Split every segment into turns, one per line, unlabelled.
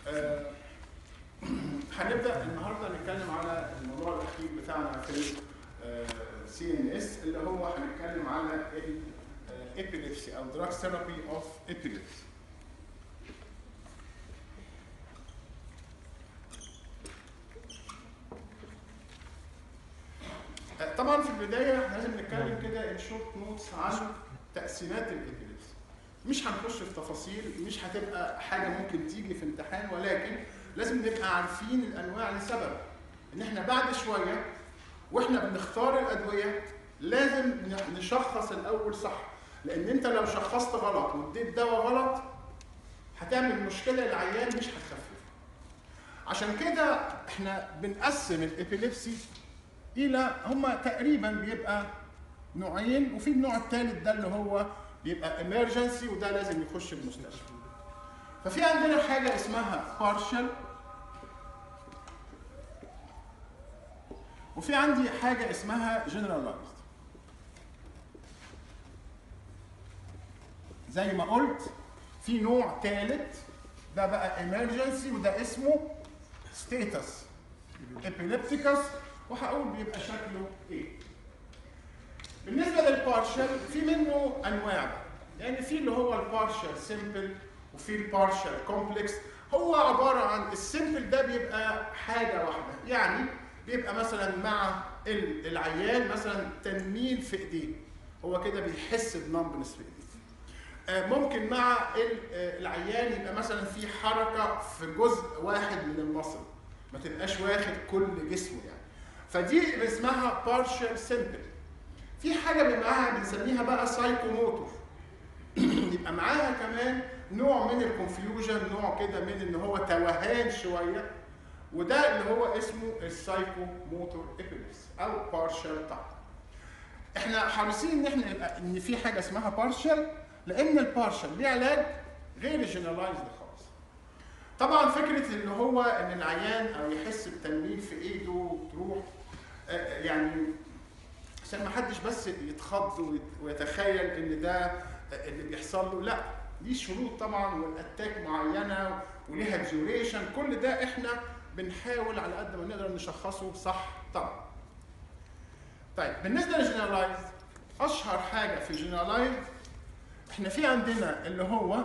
آه، هنبدا النهارده نتكلم على الموضوع الاخير بتاعنا في سي ان اس اللي هو هنتكلم على الابيليبسي او دراج ثيرابي اوف ابيليبسي طبعا في البدايه لازم نتكلم كده ان شورت نوتس عن تقسيمات الابيليبسي مش هنخش في تفاصيل مش هتبقى حاجه ممكن تيجي في امتحان ولكن لازم نبقى عارفين الانواع لسبب ان احنا بعد شويه واحنا بنختار الادويه لازم نشخص الاول صح لان انت لو شخصت غلط واديت دواء غلط هتعمل مشكله للعيان مش هتخفف عشان كده احنا بنقسم الابيليبسي الى هما تقريبا بيبقى نوعين وفي النوع الثالث ده اللي هو بيبقى امرجنسي وده لازم يخش المستشفى ففي عندنا حاجه اسمها partial وفي عندي حاجه اسمها generalized زي ما قلت في نوع ثالث ده بقى emergency وده اسمه status epilepticus وهقول بيبقى شكله ايه بالنسبه للبارشل في منه انواع يعني في اللي هو البارشل سيمبل وفي البارشل كومبلكس هو عباره عن السيمبل ده بيبقى حاجه واحده يعني بيبقى مثلا مع العيان مثلا تنميل في ايديه هو كده بيحس بنمبنس في ايديه ممكن مع العيان يبقى مثلا في حركه في جزء واحد من المصل ما تبقاش واخد كل جسمه يعني فدي اسمها بارشل سيمبل في حاجه معاها بنسميها بقى سايكوموتور يبقى معاها كمان نوع من الكونفيوجن نوع كده من ان هو توهان شويه وده اللي هو اسمه السايكوموتور ابيليبس او بارشل تايب احنا حريصين ان احنا يبقى ان في حاجه اسمها بارشل لان البارشل ليه علاج غير الجنرالايزد خالص طبعا فكره ان هو ان العيان او يحس بتنميل في ايده وتروح يعني عشان ما حدش بس يتخض ويتخيل ان ده اللي بيحصل له لا ليه شروط طبعا والاتاك معينه وليها ديوريشن كل ده احنا بنحاول على قد ما نقدر نشخصه صح طبعا طيب بالنسبه للجنرالايز اشهر حاجه في الجنرالايز احنا في عندنا اللي هو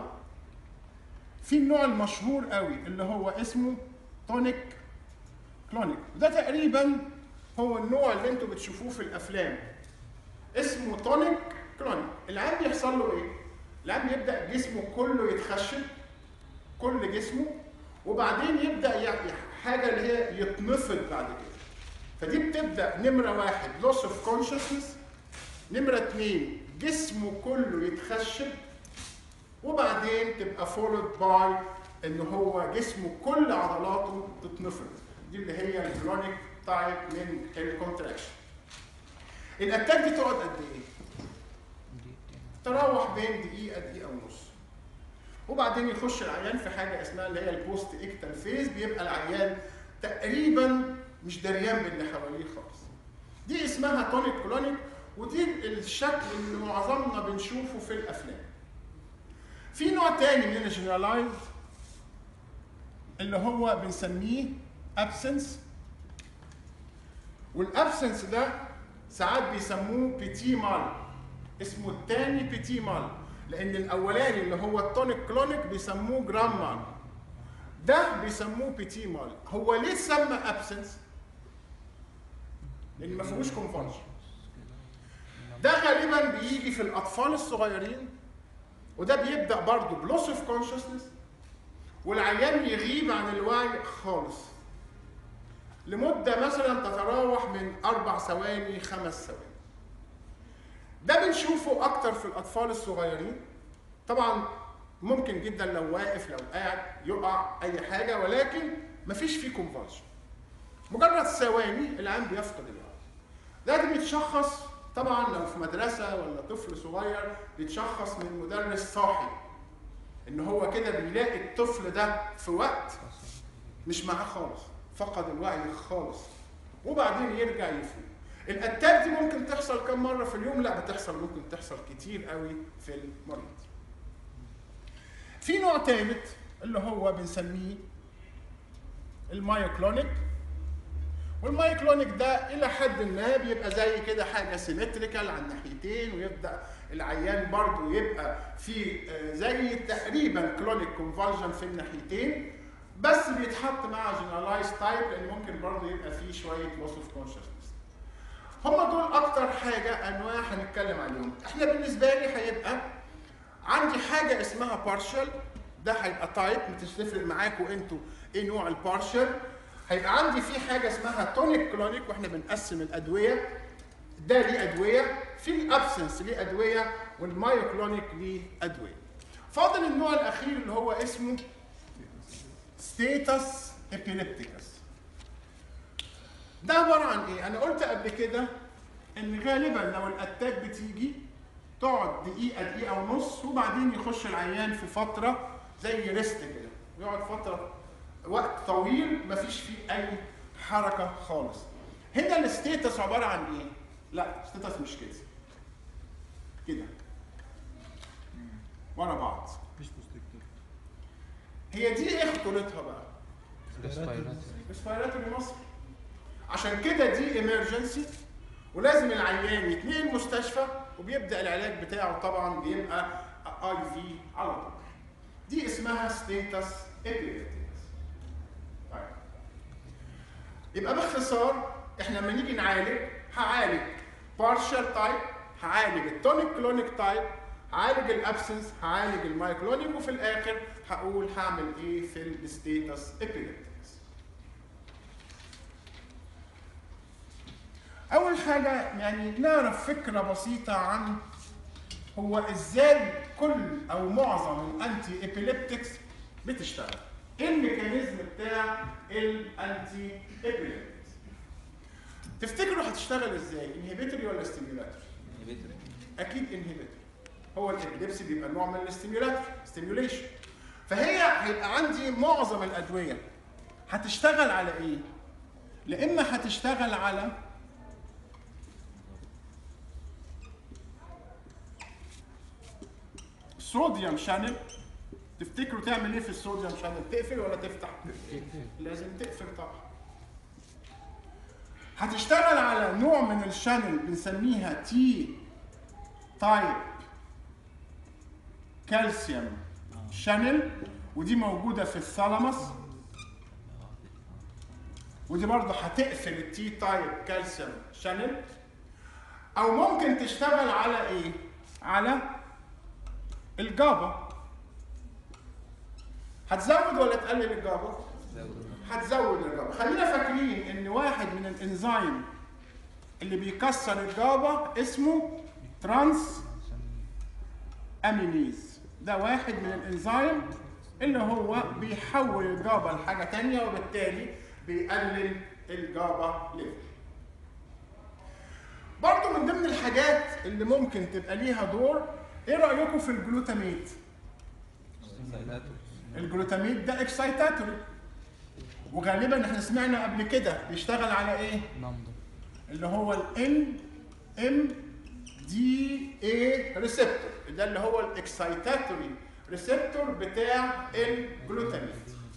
في النوع المشهور قوي اللي هو اسمه تونيك كلونيك وده تقريبا هو النوع اللي انتوا بتشوفوه في الافلام اسمه تونيك كلونيك العيان بيحصل له ايه العيان بيبدا جسمه كله يتخشب كل جسمه وبعدين يبدا يعني حاجه اللي هي يتنفض بعد كده فدي بتبدا نمره واحد لوس اوف كونشسنس نمره اثنين جسمه كله يتخشب وبعدين تبقى فولد باي ان هو جسمه كل عضلاته تتنفض دي اللي هي الكرونيك تايب من الكونتراكشن الاتاك دي تقعد قد ايه؟ تراوح بين دقيقه دقيقه ونص وبعدين يخش العيان في حاجه اسمها اللي هي البوست اكتال فيز بيبقى العيان تقريبا مش دريان باللي حواليه خالص دي اسمها تونيك كلونيك ودي الشكل اللي معظمنا بنشوفه في الافلام في نوع تاني من الجنرالايز اللي هو بنسميه ابسنس والابسنس ده ساعات بيسموه بيتي مال اسمه الثاني بيتي مال لان الاولاني اللي هو التونيك كلونيك بيسموه جرام مال ده بيسموه بيتي مال هو ليه سمى ابسنس لان ما فيهوش كونفرجن ده غالبا بيجي في الاطفال الصغيرين وده بيبدا برضه بلوس اوف كونشسنس والعيان يغيب عن الوعي خالص لمده مثلا تتراوح من اربع ثواني خمس ثواني ده بنشوفه اكتر في الاطفال الصغيرين طبعا ممكن جدا لو واقف لو قاعد يقع اي حاجه ولكن مفيش فيه كونفرجن مجرد ثواني العيان بيفقد الوعي ده بيتشخص طبعا لو في مدرسه ولا طفل صغير بيتشخص من مدرس صاحي ان هو كده بيلاقي الطفل ده في وقت مش معاه خالص فقد الوعي خالص وبعدين يرجع يفوق الاتاك دي ممكن تحصل كم مره في اليوم لا بتحصل ممكن تحصل كتير قوي في المريض في نوع ثالث اللي هو بنسميه المايوكلونيك والمايوكلونيك ده الى حد ما بيبقى زي كده حاجه سيمتريكال على الناحيتين ويبدا العيان برضه يبقى في آه، زي تقريبا كلونيك كونفالجن في الناحيتين بس بيتحط مع جنرالايز تايب لان ممكن برضه يبقى فيه شويه لوس اوف كونشسنس هم دول اكتر حاجه انواع هنتكلم عليهم احنا بالنسبه لي هيبقى عندي حاجه اسمها بارشل ده هيبقى تايب مش تفرق معاكم انتوا ايه نوع البارشل هيبقى عندي في حاجه اسمها تونيك كلونيك واحنا بنقسم الادويه ده ليه ادويه في الابسنس ليه ادويه والمايوكلونيك ليه ادويه فاضل النوع الاخير اللي هو اسمه ستيتس ابيليبتيكس ده عباره عن ايه انا قلت قبل كده ان غالبا لو الاتاك بتيجي تقعد دقيقه دقيقه ونص وبعدين يخش العيان في فتره زي ريست كده يقعد فتره وقت طويل مفيش فيه اي حركه خالص هنا الستيتس عباره عن ايه لا ستيتس مش كده كده ورا بعض
مش بوستكتور
هي دي ايه خطورتها بقى
ريسبيراتوري
ريسبيراتوري مصر عشان كده دي ايمرجنسي ولازم العيان يتنقل المستشفى وبيبدا العلاج بتاعه طبعا بيبقى اي في على طول دي اسمها ستيتس ابيليبتيكس طيب يبقى باختصار احنا لما نيجي نعالج هعالج بارشال تايب هعالج التونيك كلونيك تايب هعالج الابسنس هعالج المايكلونيك وفي الاخر هقول هعمل ايه في الستيتس ابيليبتيكس اول حاجه يعني نعرف فكره بسيطه عن هو ازاي كل او معظم الانتي ابيليبتكس بتشتغل ايه الميكانيزم بتاع الانتي ابيليبتكس تفتكروا هتشتغل ازاي انهبيتوري ولا ستيميولاتوري اكيد انهبيتوري هو الابيليبسي بيبقى نوع من الاستيميولاتوري ستيميوليشن فهي هيبقى عندي معظم الادويه هتشتغل على ايه لا اما هتشتغل على صوديوم شانل تفتكروا تعمل ايه في الصوديوم شانل تقفل ولا تفتح لازم تقفل طبعا هتشتغل على نوع من الشانل بنسميها تي تايب كالسيوم شانل ودي موجوده في الثالاموس ودي برضه هتقفل التي تايب كالسيوم شانل او ممكن تشتغل على ايه على الجابا هتزود ولا تقلل الجابا هتزود الجابا خلينا فاكرين ان واحد من الانزيم اللي بيكسر الجابا اسمه ترانس امينيز ده واحد من الانزيم اللي هو بيحول الجابا لحاجه تانية وبالتالي بيقلل الجابا ليفل برضه من ضمن الحاجات اللي ممكن تبقى ليها دور ايه رايكم في الجلوتاميت الجلوتاميت ده اكسايتاتوري وغالبا احنا سمعنا قبل كده بيشتغل على ايه
نمضة
اللي هو ال ام دي اي ريسبتور ده اللي هو الاكسايتاتوري ريسبتور بتاع الجلوتاميت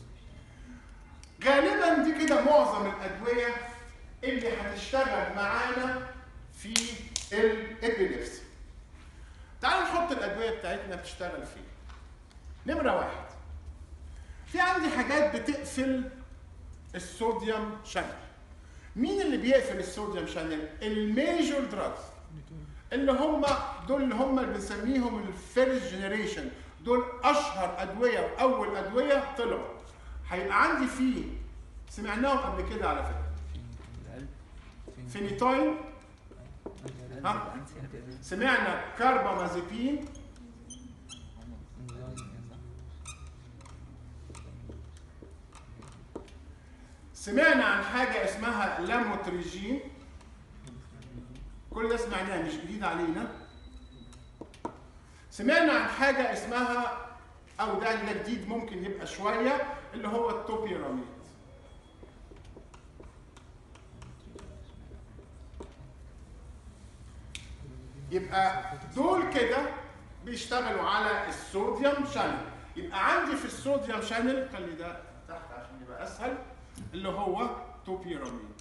غالبا دي كده معظم الادويه اللي هتشتغل معانا في الابيليبسي تعالوا نحط الادويه بتاعتنا بتشتغل فين نمره واحد في عندي حاجات بتقفل الصوديوم شانل مين اللي بيقفل الصوديوم شانل الميجور دراجز اللي هم دول اللي هم اللي بنسميهم الفيرست جنريشن دول اشهر ادويه واول ادويه طلعوا هيبقى عندي فيه سمعناهم قبل كده على فكره فينيتوين ها سمعنا كاربامازيبين سمعنا عن حاجة اسمها لاموتريجين كل ده سمعناه مش جديد علينا سمعنا عن حاجة اسمها أو ده ده جديد ممكن يبقى شوية اللي هو التوبيراميد يبقى دول كده بيشتغلوا على الصوديوم شانل يبقى عندي في الصوديوم شانل خلي ده تحت عشان يبقى اسهل اللي هو توبيراميد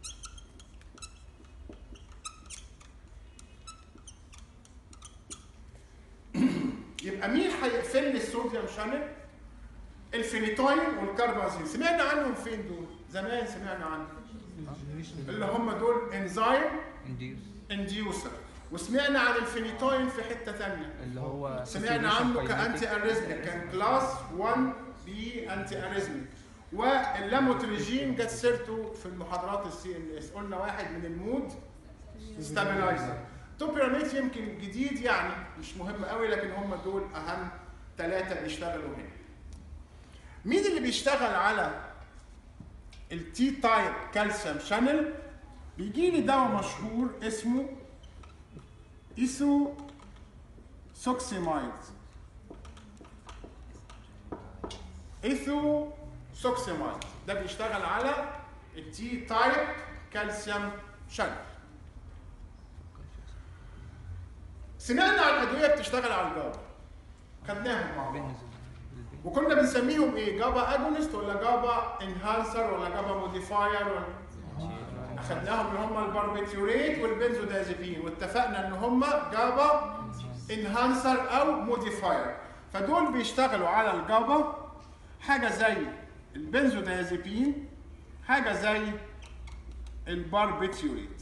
يبقى مين هيقفل لي الصوديوم شانل؟ الفينيتوين والكربازين سمعنا عنهم فين دول؟ زمان سمعنا عنهم اللي هم دول انزيم
انديوس
انديوسر وسمعنا عن الفينيتوين في حته ثانيه
اللي هو
سمعنا عنه كانتي اريزميك كان كلاس 1 بي انتي اريزميك واللاموتريجين جت سيرته في المحاضرات السي ان اس قلنا واحد من المود ستابلايزر توبيراميد يمكن جديد يعني مش مهم قوي لكن هم دول اهم ثلاثه بيشتغلوا هنا مين اللي بيشتغل على التي تايب كالسيوم شانل بيجي لي دواء مشهور اسمه ايسو سوكسيمايد ايثو سوكسيمايد ده بيشتغل على التي تايب كالسيوم شانل سمعنا عن ادويه بتشتغل على الجابا خدناهم مع بعض وكنا بنسميهم ايه جابا اجونست ولا جابا انهانسر ولا جابا موديفاير ولا اخدناهم اللي هم الباربيتيوريت والبنزودازيبين واتفقنا ان هم جابا انهانسر او موديفاير فدول بيشتغلوا على الجابا حاجه زي البنزودازيبين حاجه زي الباربيتيوريت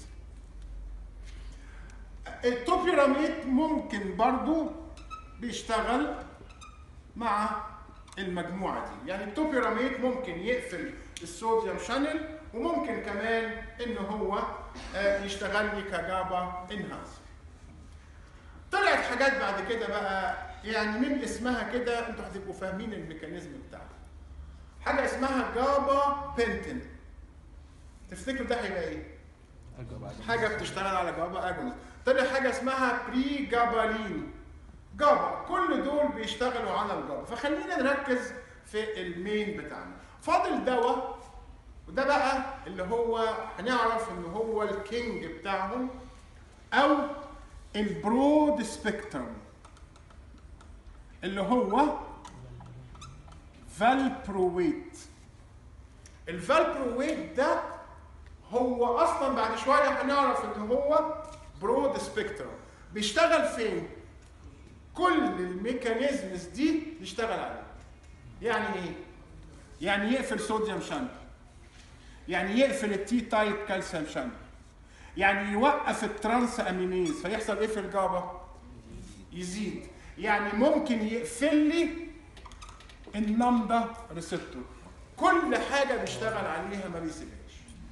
التوبيراميد ممكن برضو بيشتغل مع المجموعه دي يعني التوبيراميد ممكن يقفل الصوديوم شانل وممكن كمان ان هو آه، يشتغل لي كجابا انهانسر طلعت حاجات بعد كده بقى يعني من اسمها كده انتوا هتبقوا فاهمين الميكانيزم بتاعها حاجه اسمها جابا بنتين تفتكروا ده هيبقى ايه؟ حاجه بتشتغل على جابا اجونست طلع حاجه اسمها بري جابالين جابا كل دول بيشتغلوا على الجابا فخلينا نركز في المين بتاعنا فاضل دواء وده بقى اللي هو هنعرف ان هو الكينج بتاعهم او البرود سبيكترم اللي هو فالبرويت الفالبرويت ده هو اصلا بعد شويه هنعرف ان هو برود سبيكترم بيشتغل فين كل الميكانيزمز دي بيشتغل عليه يعني ايه يعني يقفل صوديوم شانل يعني يقفل التي تايب كالسيوم شانل يعني يوقف الترانس امينيز فيحصل ايه في الجابا يزيد يعني ممكن يقفل لي النمدا ريسبتور كل حاجه بيشتغل عليها ما بيسيبهاش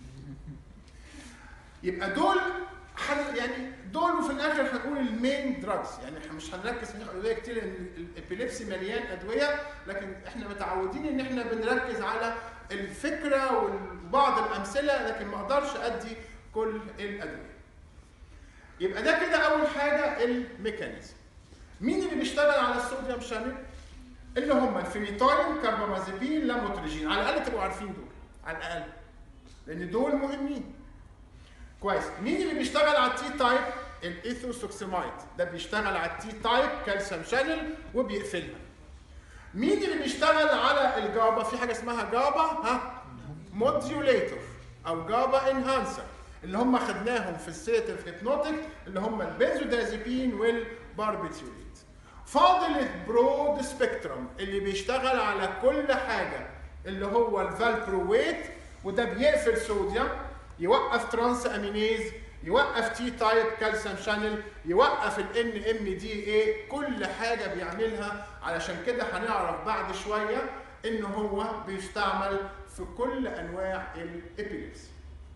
يبقى دول حل يعني دول وفي الاخر هنقول المين دراجز يعني احنا مش هنركز في ادويه كتير لان الابيليبسي مليان ادويه لكن احنا متعودين ان احنا بنركز على الفكره وبعض الامثله لكن ما اقدرش ادي كل الادويه. يبقى ده كده اول حاجه الميكانيزم. مين اللي بيشتغل على الصوديوم شانل؟ اللي هم الفينيتوين كاربامازيبين لاموتريجين على الاقل تبقوا عارفين دول على الاقل لان دول مهمين. كويس مين اللي بيشتغل على التي تايب الايثوسوكسيمايد ده بيشتغل على التي تايب كالسيوم شانل وبيقفلها مين اللي بيشتغل على الجابا في حاجه اسمها جابا ها موديوليتور او جابا انهانسر اللي هم خدناهم في السيتيف هيبنوتيك اللي هم البنزودازيبين والباربيتيوليت فاضل البرود سبيكترم اللي بيشتغل على كل حاجه اللي هو الفالبرويت وده بيقفل صوديوم يوقف ترانس امينيز يوقف تي تايب كالسيوم شانل يوقف الان ام دي اي كل حاجه بيعملها علشان كده هنعرف بعد شويه ان هو بيستعمل في كل انواع الابيليبسي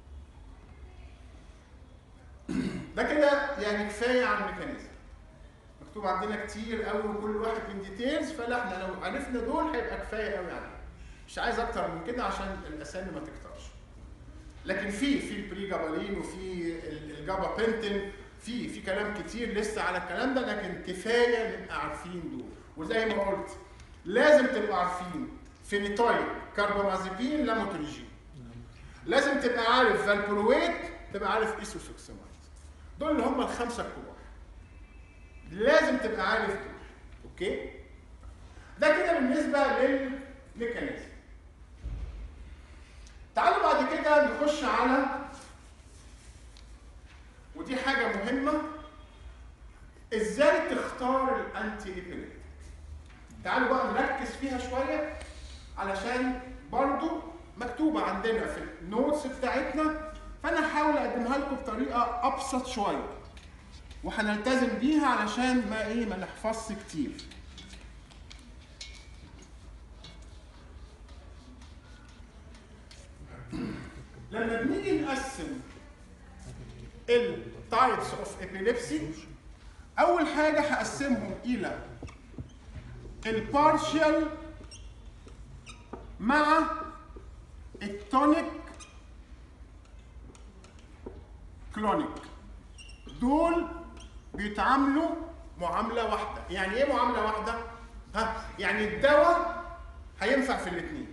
ده كده يعني كفايه عن الميكانيزم مكتوب عندنا كتير قوي وكل واحد من ديتيلز فلا احنا لو عرفنا دول هيبقى كفايه قوي علينا مش عايز اكتر من كده عشان الاسامي ما تكترش لكن في في البري جابالين وفي الجابا بنتين في في كلام كتير لسه على الكلام ده لكن كفايه نبقى عارفين دول وزي ما قلت لازم تبقوا عارفين فينيتوين كاربامازيبين لاموتريجين لازم تبقى عارف فالبرويت تبقى عارف ايسوسوكسيمايد دول اللي هم الخمسه الكبار لازم تبقى عارف دول اوكي ده كده بالنسبه للميكانيزم نخش على ودي حاجه مهمه ازاي تختار الانتي ايبيليتيك تعالوا بقى نركز فيها شويه علشان برضو مكتوبه عندنا في النوتس بتاعتنا فانا هحاول اقدمها لكم بطريقه ابسط شويه وهنلتزم بيها علشان ما ايه ما نحفظش كتير لما بنيجي نقسم التايبس اوف ابيليبسي اول حاجه هقسمهم الى البارشال مع التونيك كلونيك دول بيتعاملوا معامله واحده يعني ايه معامله واحده ها يعني الدواء هينفع في الاثنين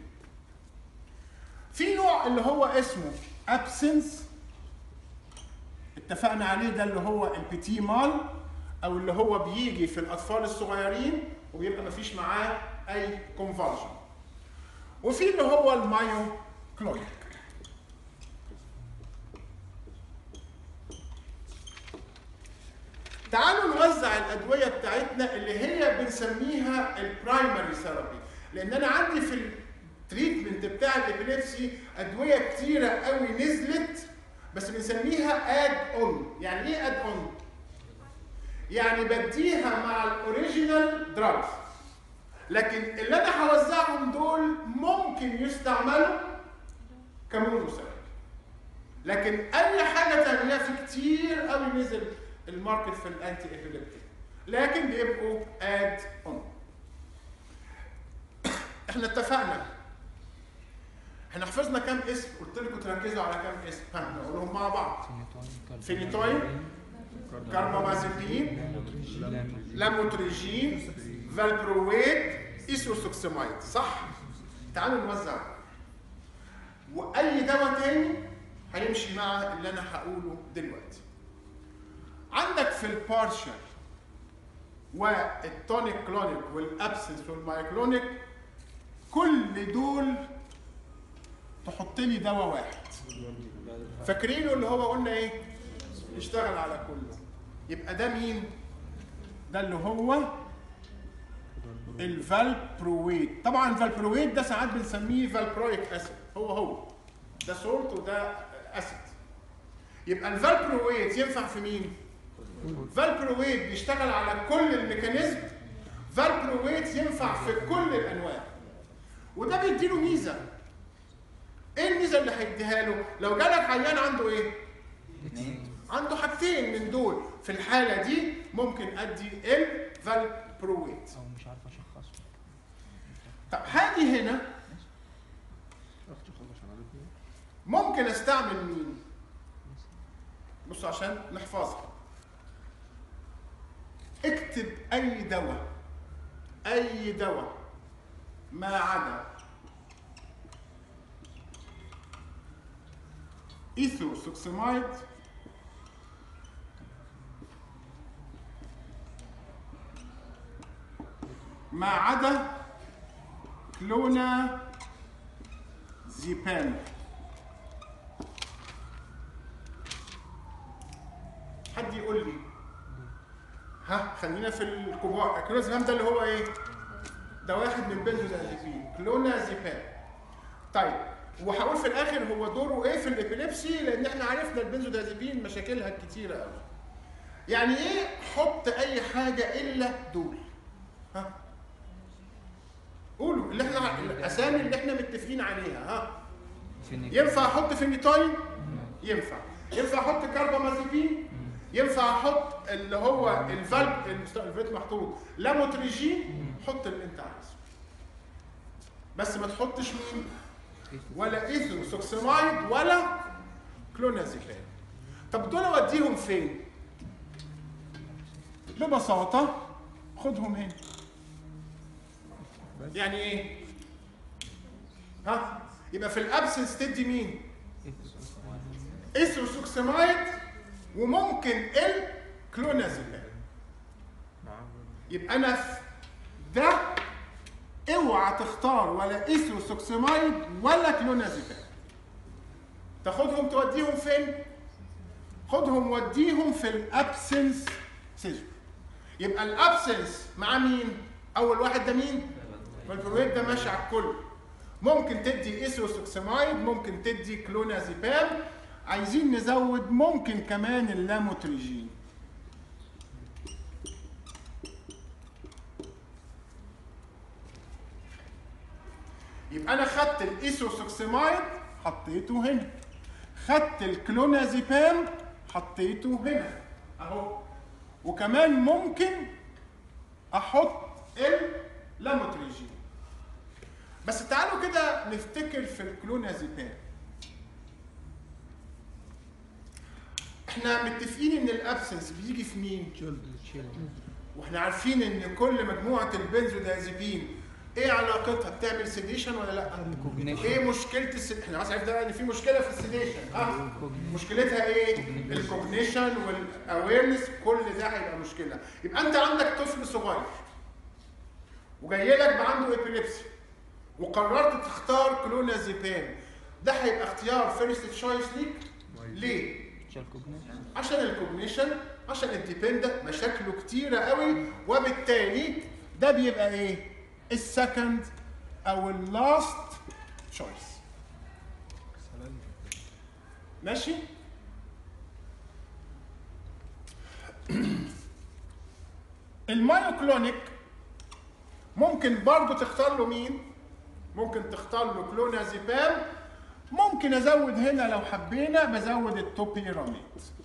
في نوع اللي هو اسمه ابسنس اتفقنا عليه ده اللي هو البيتي مال او اللي هو بيجي في الاطفال الصغيرين وبيبقى مفيش معاه اي كونفالجن وفي اللي هو المايو كلونيك تعالوا نوزع الادويه بتاعتنا اللي هي بنسميها البرايمري ثيرابي لان انا عندي في التريتمنت بتاع الابيليبسي ادويه كتيره قوي نزلت بس بنسميها اد اون يعني ايه اد اون يعني بديها مع الاوريجينال دراجز لكن اللي انا هوزعهم دول ممكن يستعملوا كمونوثيرابي لكن اي حاجه تانية في كتير قوي نزل الماركت في الانتي ابيليبتيك لكن بيبقوا اد اون احنا اتفقنا احنا حفظنا كام اسم قلت لكم تركزوا على كام اسم ها نقولهم مع بعض فينيتوين كاربامازيبين لاموتريجين فالبرويت ايسوسوكسمايد صح تعالوا نوزع واي دواء تاني هيمشي مع اللي انا هقوله دلوقتي عندك في البارشل والتونيك كلونيك والابسنس والمايكلونيك كل دول تحط لي دواء واحد فاكرينه اللي هو قلنا ايه يشتغل على كله يبقى ده مين ده اللي هو الفالبرويت طبعا الفالبرويت ده ساعات بنسميه فالبرويك اسيد هو هو ده سولت وده اسيد يبقى الفالبرويت ينفع في مين فالبرويت بيشتغل على كل الميكانيزم فالبرويت ينفع في كل الانواع وده بيديله ميزه ايه الميزه اللي هيديها له لو جالك عيان عنده ايه عنده حاجتين من دول في الحاله دي ممكن ادي الفالبرويت
او مش عارف اشخصه
طب هاجي هنا ممكن استعمل مين بصوا عشان نحفظها اكتب اي دواء اي دواء ما عدا ايثوسوكسمايد ما عدا كلونا زيبان حد يقول لي ها خلينا في الكبار كلونازيبام ده اللي هو ايه ده واحد من البنزودازيبين كلونازيبام طيب وهقول في الاخر هو دوره ايه في الابيليبسي لان احنا عرفنا البنزودازيبين مشاكلها الكتيره قوي يعني ايه حط اي حاجه الا دول ها قولوا اللي احنا الاسامي اللي احنا متفقين عليها ها ينفع احط فينيتاين ينفع ينفع احط كاربامازيبين ينفع احط اللي هو الفالب الفيت محطوط لاموتريجين حط اللي انت عايزه بس ما تحطش مين ولا ايثوسوكسمايد ولا كلونازيبام طب دول اوديهم فين ببساطه خدهم هنا يعني ايه ها يبقى في الابسنس تدي مين ايثوسوكسمايد وممكن الكلونازيبام يبقى انا في ده اوعى تختار ولا ايثوسوكسمايد ولا كلونازيبام تاخدهم توديهم فين خدهم وديهم في الابسنس سيزون يبقى الابسنس مع مين اول واحد ده مين الفلويد ده ماشي على الكل ممكن تدي ايسوسوكسمايد ممكن تدي كلونازيبام عايزين نزود ممكن كمان اللاموتريجين يبقى انا خدت الايسوسوكسمايد حطيته هنا خدت الكلونازيبام حطيته هنا اهو وكمان ممكن احط اللاموتريجين بس تعالوا كده نفتكر في الكلونازيبام احنا متفقين ان الابسنس بيجي في مين واحنا عارفين ان كل مجموعه البنزودازيبين ايه علاقتها بتعمل سيديشن ولا لا ايه مشكله السد... احنا عايز عارف ده ان في مشكله في السيديشن اه مشكلتها ايه الكوجنيشن والاويرنس كل ده هيبقى مشكله يبقى انت عندك طفل صغير وجاي لك عنده ابيليبسي وقررت تختار كلونازيبام ده هيبقى اختيار فيرست تشويس ليك ليه عشان الكوجنيشن عشان الديبندنت مشاكله كتيره قوي وبالتالي ده بيبقى ايه السكند او اللاست تشويس ماشي المايوكلونيك ممكن برضو تختار له مين ممكن تختار له كلونازيبام ممكن ازود هنا لو حبينا بزود التوبيراميد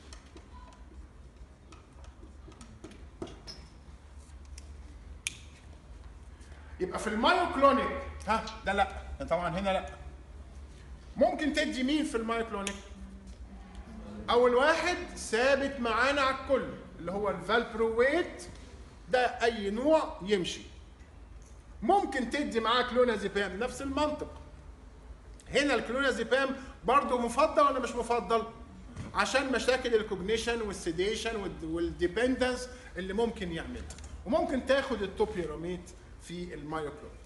يبقى في المايوكلونيك ها ده لا ده طبعا هنا لا ممكن تدي مين في المايوكلونيك اول واحد ثابت معانا على الكل اللي هو الفالبرويت ده اي نوع يمشي ممكن تدي معاه كلونازيبام نفس المنطق هنا الكلونازيبام برضه مفضل ولا مش مفضل عشان مشاكل الكوجنيشن والسيديشن والديبندنس اللي ممكن يعملها وممكن تاخد التوبيراميد في المايوكلونيك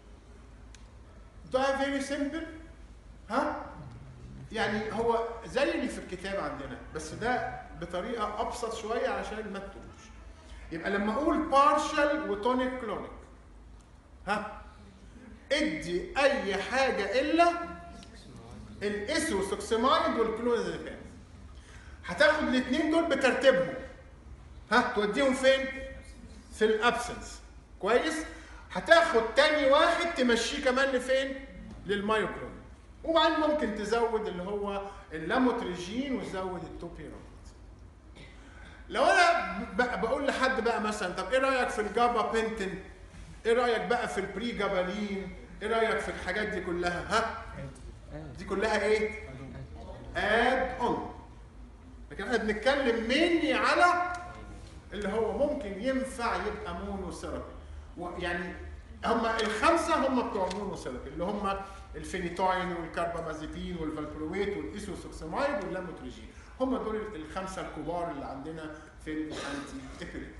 ده فيري سيمبل ها يعني هو زي اللي في الكتاب عندنا بس ده بطريقه ابسط شويه عشان ما تتوهوش يبقى لما اقول بارشال وتونيك كلونيك ها ادي اي حاجه الا الاسوسوكسمايد والكلونازيبام هتاخد الاثنين دول بترتيبهم ها توديهم فين في الابسنس كويس هتاخد تاني واحد تمشيه كمان لفين للمايوكلون وبعدين ممكن تزود اللي هو اللاموتريجين وتزود التوبيراميد لو انا بقول لحد بقى مثلا طب ايه رايك في الجابا بنتين ايه رايك بقى في البري جابالين ايه رايك في الحاجات دي كلها ها دي كلها ايه اد اون لكن احنا بنتكلم مني على اللي هو ممكن ينفع يبقى مونو ثيرابي يعني هم الخمسه هم بتوع مونو ثيرابي اللي هم الفينيتوين والكاربامازيبين والفالبرويت والايسوسوكسمايد واللاموتريجين هم دول الخمسه الكبار اللي عندنا في الانتي ابيليك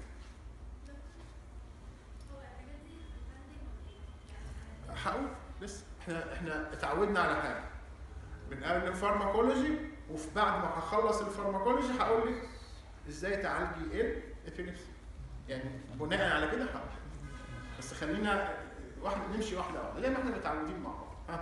هقول لسه احنا احنا اتعودنا على حاجه بنقابل الفارماكولوجي وفي بعد ما هخلص الفارماكولوجي هقول لك ازاي تعالجي الابيليبسي يعني بناء على كده هقول بس خلينا واحد نمشي واحده واحده زي ما احنا متعودين مع بعض ها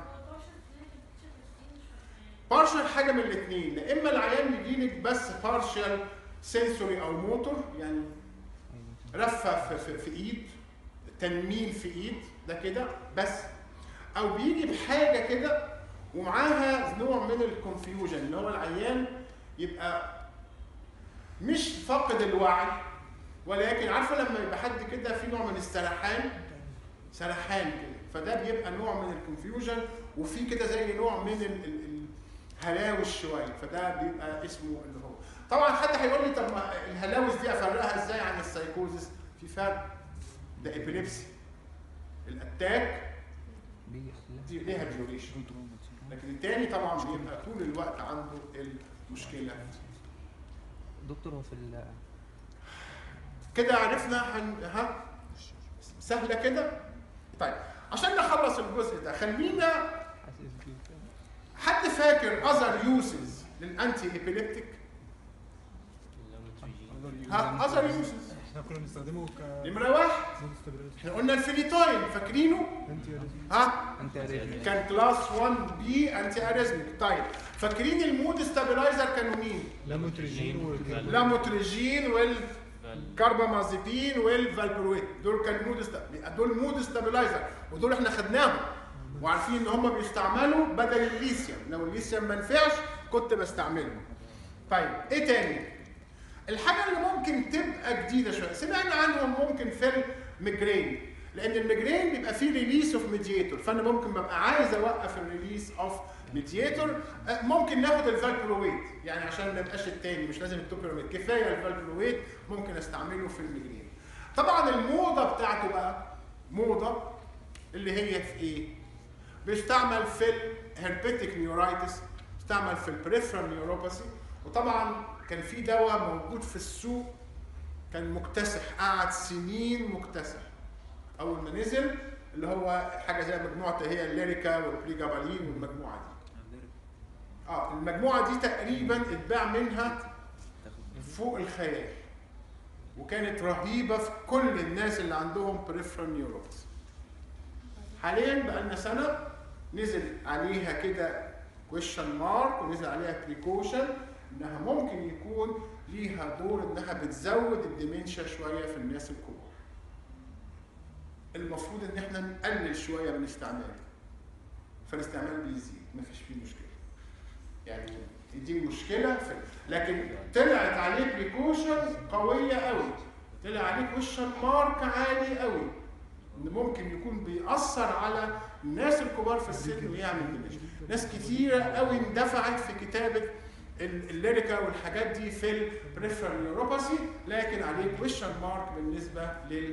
بارشل حاجه من الاثنين يا اما العيان يجي لك بس بارشل سنسوري او موتور يعني رفه في, في, في ايد تنميل في ايد ده كده بس او بيجي بحاجه كده ومعاها نوع من الكونفيوجن اللي هو العيان يبقى مش فاقد الوعي ولكن عارفه لما يبقى حد كده في نوع من السرحان سرحان كده فده بيبقى نوع من الكونفيوجن وفي كده زي نوع من الهلاوس شويه فده بيبقى اسمه اللي هو طبعا حد هيقول لي طب ما الهلاوس دي افرقها ازاي عن السايكوزس في فرق ده ابيليبسي الاتاك دي ليها ديوريشن لكن التاني طبعا بيبقى طول الوقت عنده المشكله
دكتور هو في ال
كده عرفنا هن... ها سهله كده طيب عشان نخلص الجزء ده خلينا حد فاهم فاكر اذر يوسز للانتي ابيليبتيك ها اذر يوسز
احنا كنا بنستخدمه ك
نمره واحد
stabilizer.
احنا قلنا الفيليتوين فاكرينه
انتي اريزم.
ها
انت اريزميك
كان كلاس 1 بي انتي اريزميك طيب فاكرين المود ستابلايزر كانوا مين؟
لاموتريجين والكربون.
لاموتريجين والكربامازيبين والفالبرويت دول كان مود است... دول مود ستابلايزر ودول احنا خدناهم وعارفين ان هم بيستعملوا بدل الليثيوم لو الليثيوم ما نفعش كنت بستعملهم طيب ايه تاني الحاجه اللي ممكن تبقى جديده شويه سمعنا عنهم ممكن في الميجرين لان الميجرين بيبقى فيه ريليس اوف ميدياتور فانا ممكن ببقى عايز اوقف الريليس اوف ميدياتور ممكن ناخد الفالبرويت يعني عشان ما يبقاش التاني مش لازم التوبيروميد كفايه الفالبرويت ممكن استعمله في الميجرين طبعا الموضه بتاعته بقى موضه اللي هي في ايه بيستعمل في الهربيتك نيورايتس بيستعمل في البريفرال نيوروباثي وطبعا كان في دواء موجود في السوق كان مكتسح قعد سنين مكتسح اول ما نزل اللي هو حاجه زي مجموعه هي الليريكا والبريجابالين والمجموعه دي اه المجموعه دي تقريبا اتباع منها فوق الخيال وكانت رهيبه في كل الناس اللي عندهم بريفرال نيوروباثي حاليا بقى لنا سنه نزل عليها كده كويشن مارك ونزل عليها بريكوشن انها ممكن يكون ليها دور انها بتزود الديمنشيا شويه في الناس الكبار. المفروض ان احنا نقلل شويه من استعماله. فالاستعمال بيزيد مفيش فيه مشكله. يعني دي مشكله في لكن طلعت عليه بريكوشن قويه قوي. طلع عليه كويشن مارك عالي قوي. ان ممكن يكون بيأثر على الناس الكبار في السن ويعمل ديمنشيا. ناس كتيره قوي اندفعت في كتابه ال- الليريكا والحاجات دي في البريفرال نيوروباثي لكن عليه كويشن مارك بالنسبه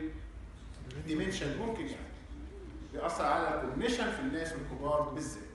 للديمنشن ممكن يعني بيأثر على الكوجنيشن في الناس الكبار بالذات.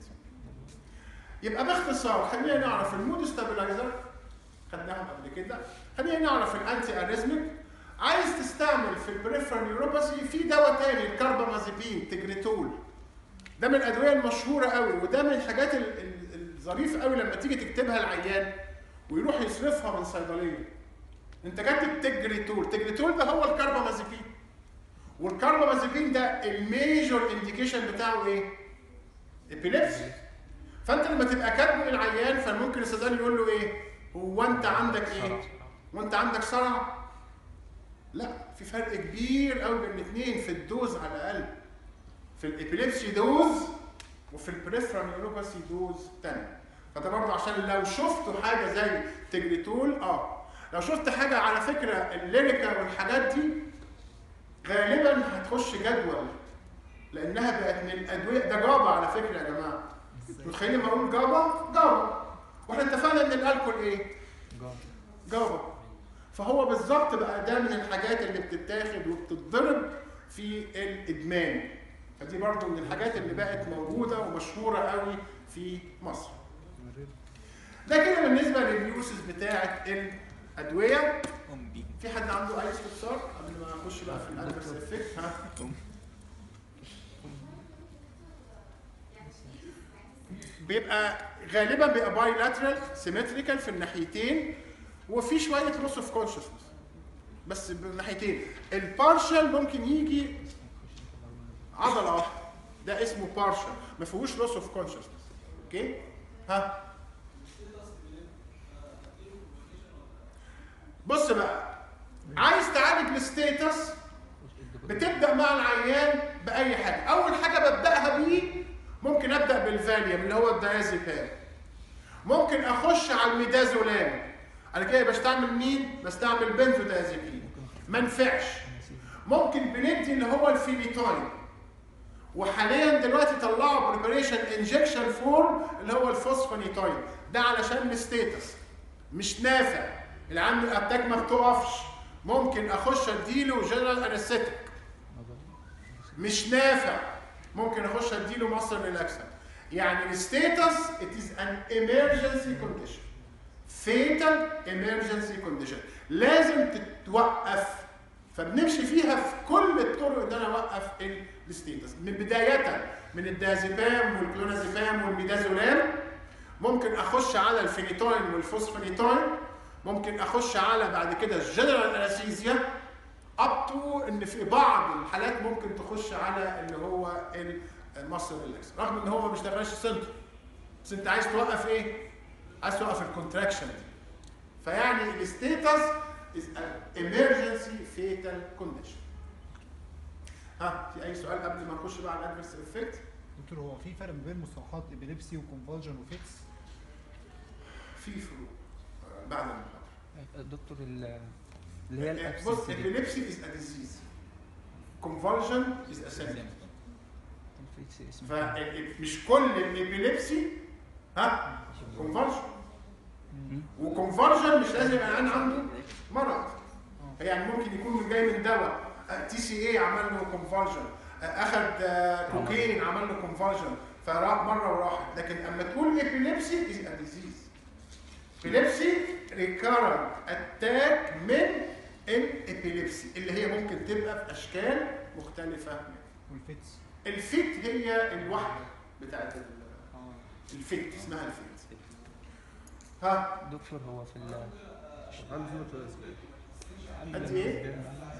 يبقى باختصار خلينا نعرف المود ستابلايزر خدناهم قبل كده خلينا نعرف الانتي اريزميك عايز تستعمل في البريفرال نيوروباثي في دواء تاني الكربامازيبين تجريتول ده من الادويه المشهوره قوي وده من الحاجات ال- ال- الظريف قوي لما تيجي تكتبها العيان ويروح يصرفها من صيدليه انت كاتب تجريتول تجريتول ده هو الكربامازيبين والكربامازيبين ده الميجور انديكيشن بتاعه ايه؟ ابيليبسي فانت لما تبقى كاتبه للعيان فممكن الصيدلي يقول له ايه؟ هو انت عندك ايه؟ وانت عندك صرع؟ لا في فرق كبير قوي بين الاثنين في الدوز على الاقل في الابيليبسي دوز وفي البريفرال نيوروباثي دوز تاني فده برضه عشان لو شفتوا حاجه زي تجريتول اه لو شفت حاجه على فكره الليريكا والحاجات دي غالبا هتخش جدول لانها بقت من الادويه ده جابا على فكره يا جماعه متخيلين لما اقول جابا جابا واحنا اتفقنا ان الالكول ايه؟ جابا فهو بالظبط بقى ده من الحاجات اللي بتتاخد وبتتضرب في الادمان فدي برضو من الحاجات اللي بقت موجوده ومشهوره قوي في مصر ده كده بالنسبه لليوسز بتاعه الادويه في حد عنده اي استفسار قبل ما نخش بقى في الادفرس افكت ها بيبقى غالبا بيبقى باي لاترال سيمتريكال في الناحيتين وفي شويه لوس اوف كونشسنس بس بالناحيتين البارشال ممكن يجي عضله واحده ده اسمه بارشال ما فيهوش لوس اوف كونشسنس اوكي ها بص بقى عايز تعالج الستيتس بتبدا مع العيان باي حاجه اول حاجه ببداها بيه ممكن ابدا بالفاليوم اللي هو الدايازيبام ممكن اخش على الميدازولام انا كده بستعمل مين بستعمل بنزودازيبين ما نفعش ممكن بندي اللي هو الفينيتاين وحاليا دلوقتي طلعوا بريباريشن انجكشن فورم اللي هو الفوسفونيتاين ده علشان الستيتس مش نافع العام الاتاك ما بتقفش ممكن اخش اديله جنرال انستيك مش نافع ممكن اخش اديله مصر ريلاكسنت يعني الستيتس it is an emergency condition fatal emergency condition لازم تتوقف فبنمشي فيها في كل الطرق ان انا اوقف الستيتس من بدايه من الدازيبام والكلونازيبام والميدازولام ممكن اخش على الفينيتوين والفوسفينيتوين ممكن اخش على بعد كده الجنرال انستيزيا اب تو ان في بعض الحالات ممكن تخش على اللي هو المصل ريلاكس رغم ان هو ما بيشتغلش سنتر بس انت عايز توقف ايه؟ عايز توقف الكونتراكشن دي فيعني الستيتس از emergency fatal condition ها في اي سؤال قبل ما نخش بقى على الادفرس افكت
دكتور هو في فرق ما بين مصطلحات ابيليبسي وكونفولجن وفيتس
في فروق آه، بعد المحاضره
دكتور ال- اللي هي
آه، بص
الابسس دي
epilepsy is a disease convulsion is a symptom
الفيتس اسمها
فمش كل الابيليبسي ها كونفرجن
مم.
وكونفرجن مش لازم يبقى العيان عنده مرض يعني ممكن يكون جاي من دواء تي سي اي عمل له كونفرجن اخذ آه، كوكايين عمل له كونفرجن فراح مره وراحت لكن اما تقول ابيليبسي از ا ديزيز ابيليبسي ريكارنت اتاك من الابيليبسي اللي هي ممكن تبقى في اشكال مختلفه منها
والفيتس
الفيت هي الوحده بتاعت ال-
اه
الفيت اسمها الفيت ها
دكتور هو في ال
قد ايه؟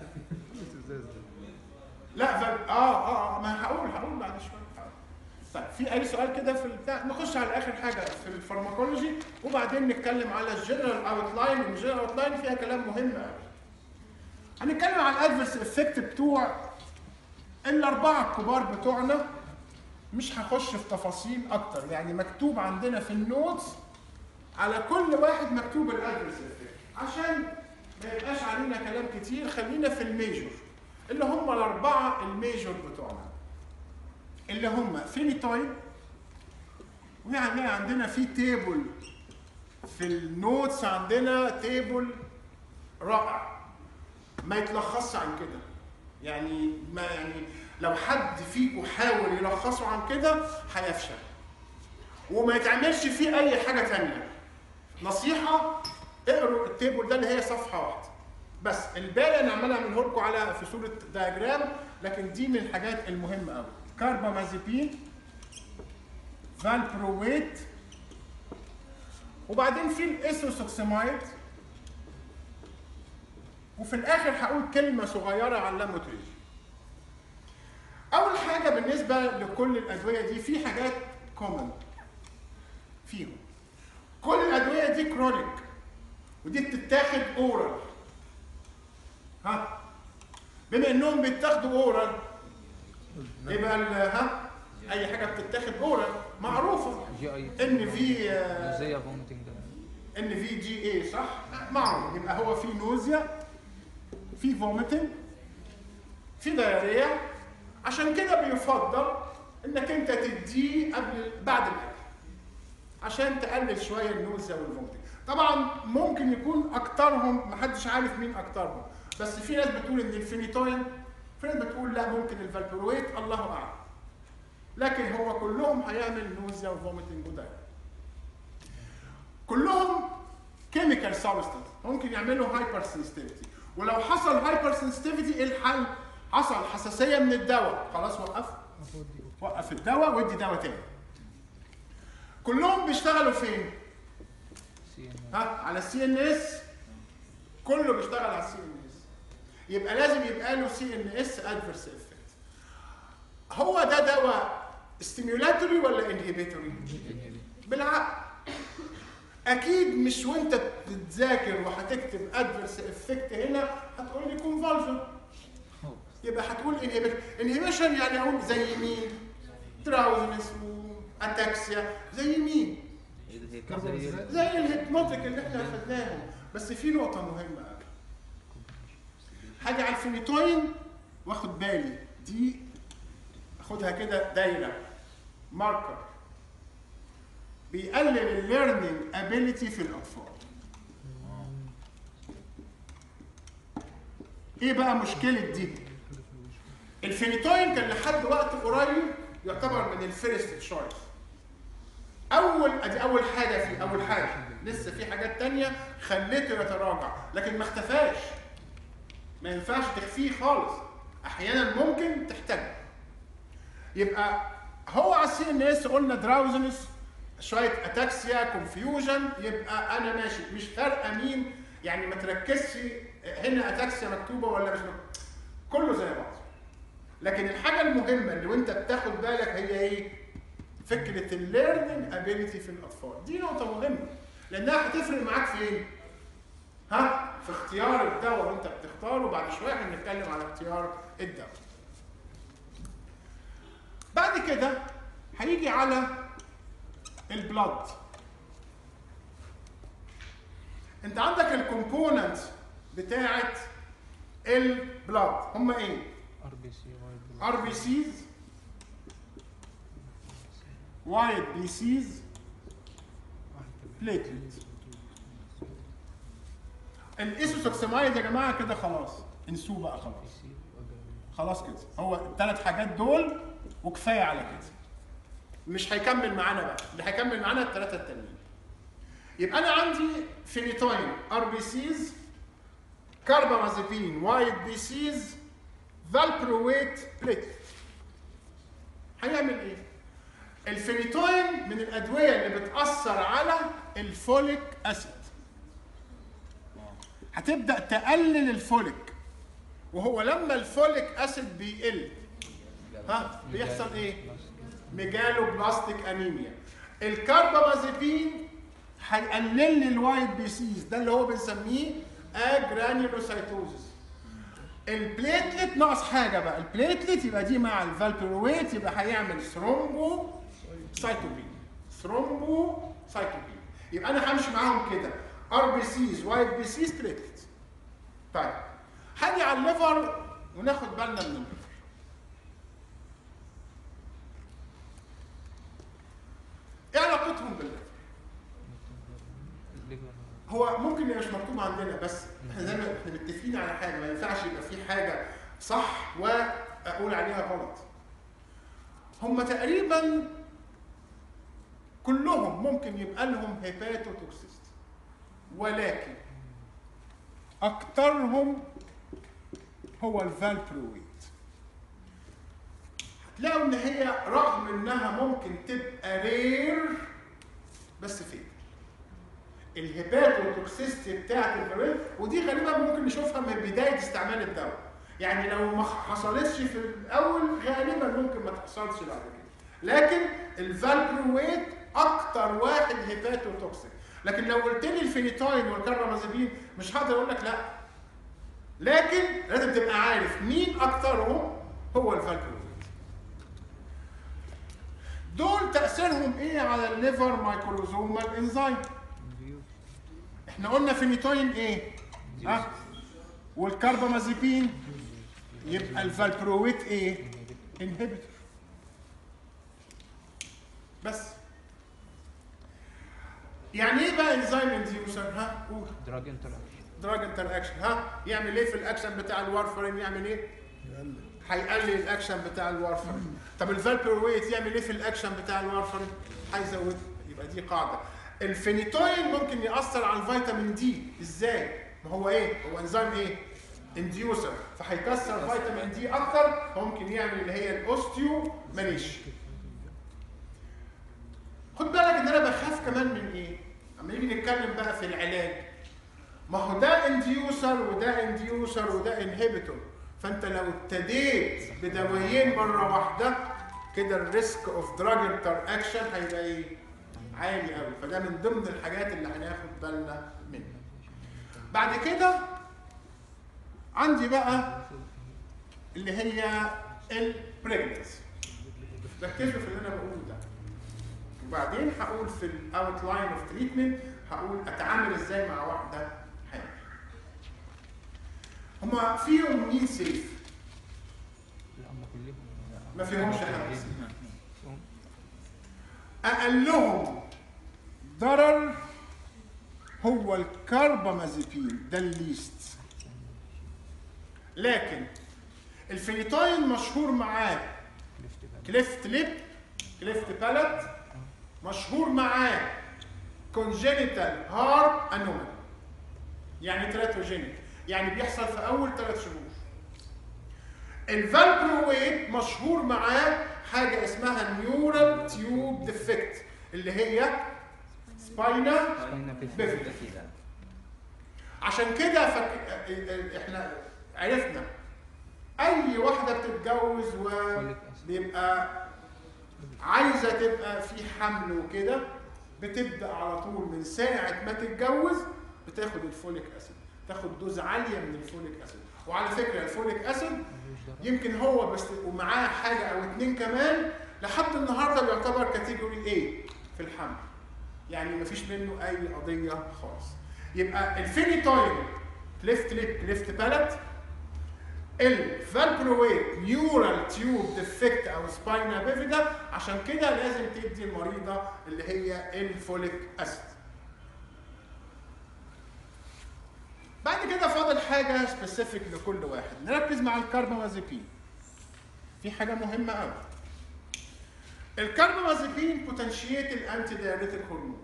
لا ف... اه اه آه، ما هقول هقول بعد شويه طيب في اي سؤال كده في البتاع نخش على اخر حاجه في الفارماكولوجي وبعدين نتكلم على الجنرال اوت لاين الجنرال اوت لاين فيها كلام مهم قوي هنتكلم على الادفرس افكت بتوع الاربعه الكبار بتوعنا مش هخش في تفاصيل اكتر يعني مكتوب عندنا في النوتس على كل واحد مكتوب الادرس افكت عشان ما يبقاش علينا كلام كتير خلينا في الميجور اللي هم الاربعه الميجور بتوعنا اللي هم فينيتوين ويعني عندنا في تيبل في النوتس عندنا تيبل رائع ما يتلخصش عن كده يعني ما يعني لو حد فيكم حاول يلخصه عن كده هيفشل وما يتعملش فيه اي حاجه تانية نصيحه اقروا التيبل ده اللي هي صفحه واحده بس الباقي انا عمال اعمله لكم على في صوره دايجرام لكن دي من الحاجات المهمه قوي كاربامازيبين فالبرويت وبعدين في الايسوسوكسيمايد وفي الاخر هقول كلمه صغيره عن اللاموتريج اول حاجه بالنسبه لكل الادويه دي في حاجات كومن فيهم كل الادويه دي كرونيك ودي بتتاخد اورال ها بما انهم بيتاخدوا اورال يبقى ال- ها اي حاجه بتتاخد اورال معروفه
جي اي
ان في آه،
نوزيا فومتنج
ان في جي اي صح؟ معروف يبقى هو في نوزيا في فوميتنج في دايريا عشان كده بيفضل انك انت تديه قبل بعد الاكل عشان تقلل شويه النوزيا والفوميتنج طبعا ممكن يكون اكترهم محدش عارف مين اكترهم بس في ناس بتقول ان الفينيتوين في ناس بتقول لا ممكن الفالبرويت الله اعلم لكن هو كلهم هيعمل نوزيا وفوميتنج ودايريا كلهم كيميكال سبستانس ممكن يعملوا هايبر سنسيتيفيتي ولو حصل هايبر سنسيتيفيتي ايه الحل؟ حصل حساسيه من الدواء خلاص وقف
المفروض دي
وقف الدواء وادي دواء تاني كلهم بيشتغلوا فين؟
سي ان
ها على السي ان اس كله بيشتغل على السي ان اس يبقى لازم يبقى له سي ان اس ادفرس افكت هو ده دواء ستيميولاتوري ولا انهبيتوري؟ بالعقل اكيد مش وانت بتذاكر وهتكتب ادفرس افكت هنا هتقول لي كونفولجن يبقى هتقول انهبيشن يعني اقول زي مين؟ دراوزنس واتاكسيا زي مين؟
زي
زي الهيبنوتيك اللي احنا خدناهم بس في نقطة مهمة قوي حاجة على الفينيتوين واخد بالي دي اخدها كده دايرة ماركر بيقلل الليرنينج ابيليتي في الاطفال ايه بقى مشكلة دي؟ الفينيتوين كان لحد وقت قريب يعتبر من الفيرست تشويس اول ادي اول حاجه في اول حاجه لسه في حاجات تانية خليته يتراجع لكن ما اختفاش ما ينفعش تخفيه خالص احيانا ممكن تحتاجه يبقى هو على السي ان اس قلنا دراوزنس شويه اتاكسيا كونفيوجن يبقى انا ماشي مش فارقه مين يعني ما تركزش هنا اتاكسيا مكتوبه ولا مش مكتوبه كله زي بعض لكن الحاجه المهمه اللي وانت بتاخد بالك هي ايه فكره الليرنينج ابيليتي في الاطفال دي نقطه مهمه لانها هتفرق معاك فين ها في اختيار الدواء وانت بتختاره بعد شويه هنتكلم على اختيار الدواء بعد كده هيجي على البلاد انت عندك الكومبوننتس بتاعه البلاد هم ايه
ار بي سي واي
ار بي سيز وايت بي سيز بليتلت الايسوسوكسمايد يا جماعه كده خلاص انسوه بقى خلاص خلاص كده هو الثلاث حاجات دول وكفايه على كده مش هيكمل معانا بقى اللي هيكمل معانا الثلاثه التانيين يبقى انا عندي فينيتوين ار بي سيز كاربامازيبين وايت بي سيز فالبرويت بليتلت هيعمل ايه الفينيتوين من الادويه اللي بتاثر على الفوليك اسيد هتبدا تقلل الفوليك وهو لما الفوليك اسيد بيقل ها بيحصل ايه ميجالو بلاستيك انيميا الكاربامازيبين هيقلل لي الوايت بيسيز ده اللي هو بنسميه اجرانيولوسايتوزس البليتلت ناقص حاجه بقى البليتلت يبقى دي مع الفالبرويت يبقى هيعمل ثرومبو سايتوبين ثرومبو سايتوبين يبقى انا همشي معاهم كده ار بي سيز وايت بي سيز بليتلت طيب هاجي على الليفر وناخد بالنا من الليفر ايه علاقتهم بالليفر؟
الليفر
هو ممكن يبقى مش مكتوب عندنا بس احنا زي ما احنا متفقين على حاجه ما ينفعش يبقى في حاجه صح واقول عليها غلط. هم تقريبا كلهم ممكن يبقى لهم هيباتوتوكسيست ولكن اكترهم هو الفالبرويت هتلاقوا ان هي رغم انها ممكن تبقى رير بس فين الهيباتوتوكسيستي بتاعت الفيروس ودي غالبا ممكن نشوفها من بدايه استعمال الدواء يعني لو ما حصلتش في الاول غالبا ممكن ما تحصلش بعد كده لكن الفالبرويت اكتر واحد هيباتوتوكسيك لكن لو قلت لي الفينيتاين والكربامازيبين مش هقدر اقول لك لا لكن لازم تبقى عارف مين اكترهم هو الفالبرويت دول تاثيرهم ايه على الليفر مايكروزومال انزيم احنا قلنا فينيتوين ايه؟ ها؟ والكربامازيبين يبقى الفالبرويت ايه؟ انهبيتور بس يعني ايه بقى انزيم انديوسر ها؟ قول
دراج انتراكشن
دراج انتر اكشن ها؟ يعمل ايه في الاكشن بتاع الوارفرين يعمل ايه؟ هيقلل الاكشن بتاع الوارفرين طب الفالبرويت يعمل ايه في الاكشن بتاع الوارفرين؟ هيزود يبقى دي قاعده الفينيتوين ممكن ياثر على الفيتامين دي ازاي؟ ما هو ايه؟ هو انزيم ايه؟ انديوسر فهيكسر فيتامين دي اكتر فممكن يعمل اللي هي الاوستيو ماليش خد بالك ان انا بخاف كمان من ايه؟ اما نيجي نتكلم بقى في العلاج ما هو ده انديوسر وده انديوسر وده انهبيتور فانت لو ابتديت بدوايين مره واحده كده الريسك اوف دراج انتر اكشن هيبقى ايه؟ عالي قوي فده من ضمن الحاجات اللي هناخد بالنا منها بعد كده عندي بقى اللي هي البريجنسي ركزوا في اللي انا بقوله ده وبعدين هقول في الاوت لاين اوف تريتمنت هقول اتعامل ازاي مع واحده حامل هما فيهم مين سيف
لا هم كلهم
ما فيهمش حاجه اقلهم ضرر هو الكربامازيبين ده الليست لكن الفينيتاين مشهور معاه كليفت ليب كليفت بالت مشهور معاه كونجينيتال هارت انومال يعني تراتوجينيك يعني بيحصل في اول ثلاث شهور الفالبرويت مشهور معاه حاجه اسمها نيورال تيوب ديفكت اللي هي سباينا
سباينا بيفيدا.
بيفيدا
كده
عشان كده فك... احنا عرفنا اي واحده بتتجوز
فوليك أسيد.
وبيبقى عايزه تبقى في حمل وكده بتبدا على طول من ساعه ما تتجوز بتاخد الفوليك اسيد تاخد دوز عاليه من الفوليك اسيد وعلى فكره الفوليك اسيد
ملوش ضرر.
يمكن هو بس ومعاه حاجه او اتنين كمان لحد النهارده بيعتبر كاتيجوري A في الحمل يعني مفيش منه اي قضيه خالص يبقى الفينيتوين ليفت ليك ليفت بالات الفالبرويت نيورال تيوب ديفكت او سباينا بيفيدا عشان كده لازم تدي المريضه اللي هي الفوليك اسيد بعد كده فاضل حاجه سبيسيفيك لكل واحد نركز مع الكاربامازيبين في حاجه مهمه قوي الكاربامازيبين بوتنشيت الانتي دايوريتيك هرمون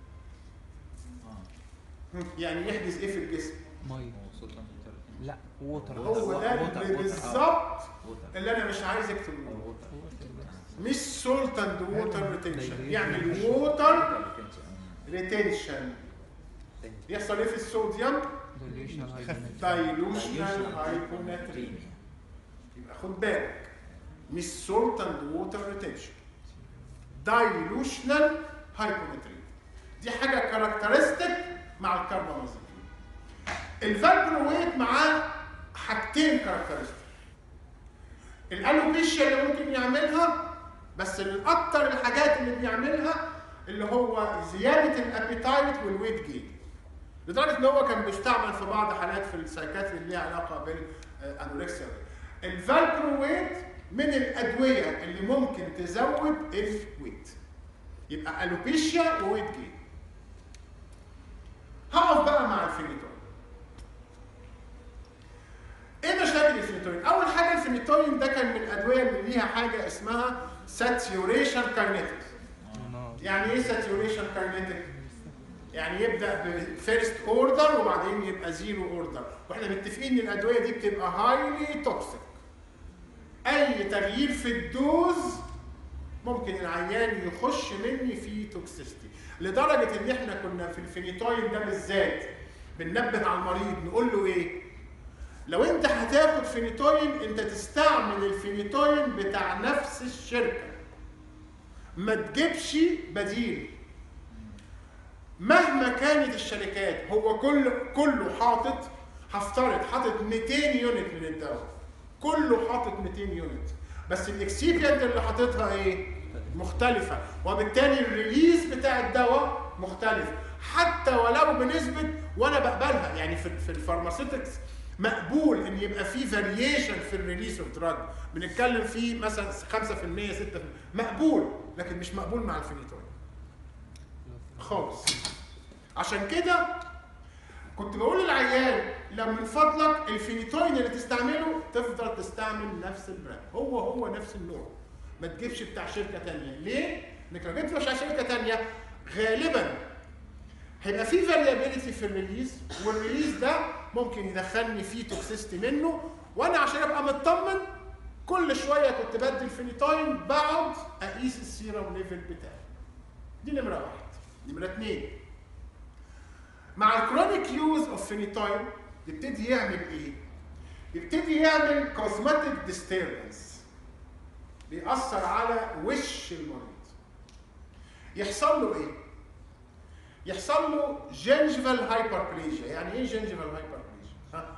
يعني يحدث ايه في الجسم
ميه
وصوتا
لا ووتر
هو ده
ووتر-
اللي
ووتر.
بالظبط
ووتر.
اللي انا مش عايزك تقوله
ووتر.
مش سولت اند ووتر ريتنشن
Dehydration.
يعني ووتر
ووتر retention.
ريتنشن يحصل ايه في الصوديوم
دايليوشنال هايبرنتريشن
دايلوشنال هايبوناتريميا يبقى خد بالك مش سولت اند ووتر ريتنشن دايلوشنال هايبوناتريميا دي حاجه كاركترستيك مع الكربامازيبين الفالبرويت معاه حاجتين كاركترستيك الالوبيشيا اللي ممكن يعملها بس الاكتر الحاجات اللي بيعملها اللي هو زياده الابيتايت والويت جين لدرجه ان هو كان بيستعمل في بعض حالات في السايكاتري اللي ليها علاقه بالانوركسيا الفالبرويت من الادويه اللي ممكن تزود الويت يبقى الوبيشيا وويت جين هقف بقى مع الفينيتوين ايه مشاكل الفينيتوين؟ اول حاجه الفينيتوين ده كان من الادويه اللي ليها حاجه اسمها ساتيوريشن كاينيتكس يعني ايه ساتيوريشن كاينيتك؟ يعني يبدا بفيرست اوردر وبعدين يبقى زيرو اوردر واحنا متفقين ان الادويه دي بتبقى هايلي توكسيك اي تغيير في الدوز ممكن العيان يخش مني في توكسيستي لدرجه ان احنا كنا في الفينيتوين ده بالذات بننبه على المريض نقول له ايه لو انت هتاخد فينيتوين انت تستعمل الفينيتوين بتاع نفس الشركه ما تجيبش بديل مهما كانت الشركات هو كل كله حاطط هفترض حاطط 200 يونت من الدواء كله حاطط 200 يونت بس الاكسيبيانت اللي حاططها ايه مختلفه وبالتالي الريليز بتاع الدواء مختلف حتى ولو بنسبه وانا بقبلها يعني في في الفارماسيوتكس مقبول ان يبقى في فاريشن في الريليس اوف دراج بنتكلم فيه مثلا 5% 6% مقبول لكن مش مقبول مع الفينيتوين خالص عشان كده كنت بقول للعيال لو من فضلك الفينيتوين اللي تستعمله تفضل تستعمل نفس البراند هو هو نفس النوع ما تجيبش بتاع شركه تانية ليه؟ انك لو جبت بتاع شركه تانية غالبا هيبقى في فاريابيلتي في الريليز والريليز ده ممكن يدخلني فيه توكسيستي منه وانا عشان ابقى مطمن كل شويه كنت بدي الفينيتوين بقعد اقيس السيرم ليفل بتاعي دي نمره واحد نمره اثنين مع الكرونيك يوز اوف فينيتوين يبتدي يعمل ايه؟ يبتدي يعمل كوزماتيك ديستربنس بيأثر على وش المريض يحصل له ايه؟ يحصل له جنجفال هايبربليجيا يعني ايه جنجفال هايبربليجيا؟ ها؟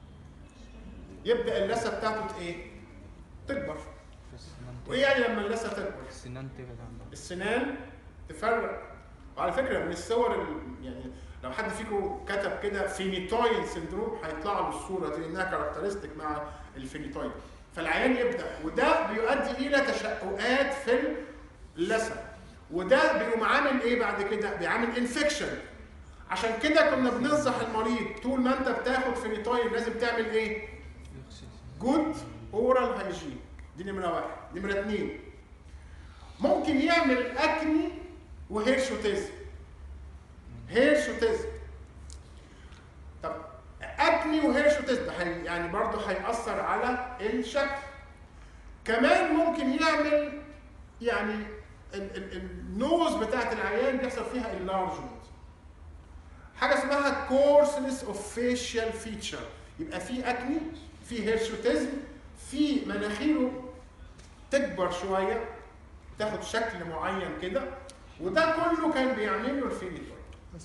يبدا اللثه بتاعته ايه؟ تكبر وايه يعني لما اللثه تكبر؟
السنان تبعد عنها
السنان تفرق وعلى فكره من الصور ال- يعني لو حد فيكم كتب كده فينيتوين سندروم هيطلع له الصوره دي لانها كاركترستيك مع الفينيتوين فالعيان يبدا وده بيؤدي الى تشققات في اللثه وده بيقوم عامل ايه بعد كده؟ بيعمل انفكشن عشان كده كنا بننصح المريض طول ما انت بتاخد فينيتوين لازم تعمل ايه؟
يغسل
جود اورال هايجين دي نمره واحد نمره اثنين ممكن يعمل اكني وهيرشوتيزم هيرشوتيزم طب اكني وهيرشوتيزم ده هي- يعني برضه هيأثر على الشكل كمان ممكن يعمل يعني ال- ال- النوز بتاعت العيان بيحصل فيها انلارجمنت حاجه اسمها كورسنس اوف فيشيال فيتشر يبقى في اكني في هيرشوتيزم في مناخيره تكبر شويه تاخد شكل معين كده وده كله كان بيعمل له الفينيتويد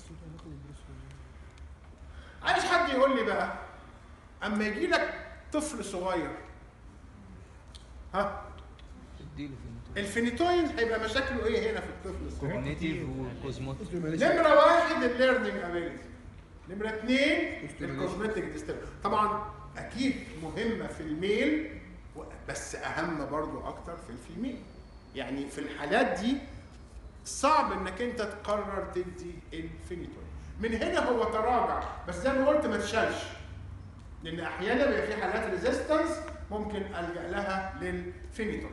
عايز حد يقول لي بقى اما يجي لك طفل صغير ها
اديله في
الفينيتويد هيبقى مشاكله ايه هنا في الطفل الصغير
كوجنيتيف وكوزموتيك
نمرة واحد الليرنينج ابيلتي نمرة اثنين الكوزمتيك ديسترب طبعا اكيد مهمة في الميل و- بس اهم برضو اكتر في الفيميل يعني في الحالات دي صعب انك انت تقرر تدي الفينيتوين من هنا هو تراجع بس زي ما قلت ما تشالش لان احيانا بيبقى في حالات ريزيستنس ممكن الجا لها للفينيتوين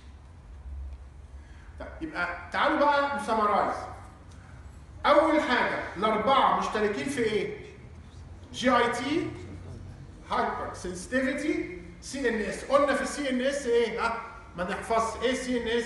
طيب يبقى تعالوا بقى نسمرايز اول حاجه الاربعه مشتركين في ايه جي اي تي هايبر سنسيتيفيتي سي ان اس قلنا في السي ان اس ايه ها ما نحفظش ايه سي ان اس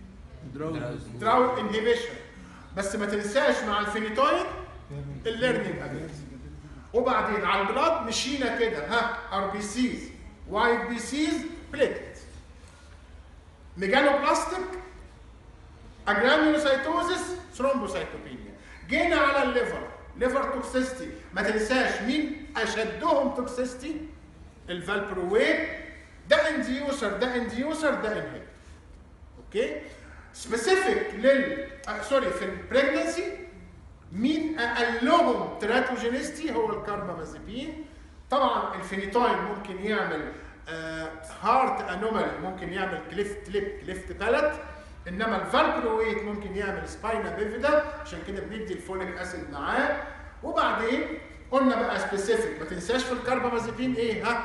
دراوت انهبيشن بس ما تنساش مع الفينيتوين الليرنينج ابيلتي وبعدين على البلاد مشينا كده ها ار بي سيز وايت بي سيز بليتلت ميجانوبلاستيك اجرانيولوسايتوزس ثرومبوسايتوبينيا جينا على الليفر ليفر توكسيستي ما تنساش مين اشدهم توكسيستي الفالبرويت ده انديوسر ده انديوسر ده انهبيتور اوكي سبيسيفيك لل آه سوري في البريجنسي مين اقلهم تراتوجينيستي هو الكاربامازيبين طبعا الفينيتوين ممكن يعمل هارت انومالي ممكن يعمل كليفت ليب كليفت بالت انما الفالبرويت ممكن يعمل سباينا بيفيدا عشان كده بندي الفوليك اسيد معاه وبعدين قلنا بقى سبيسيفيك ما تنساش في الكاربامازيبين ايه ها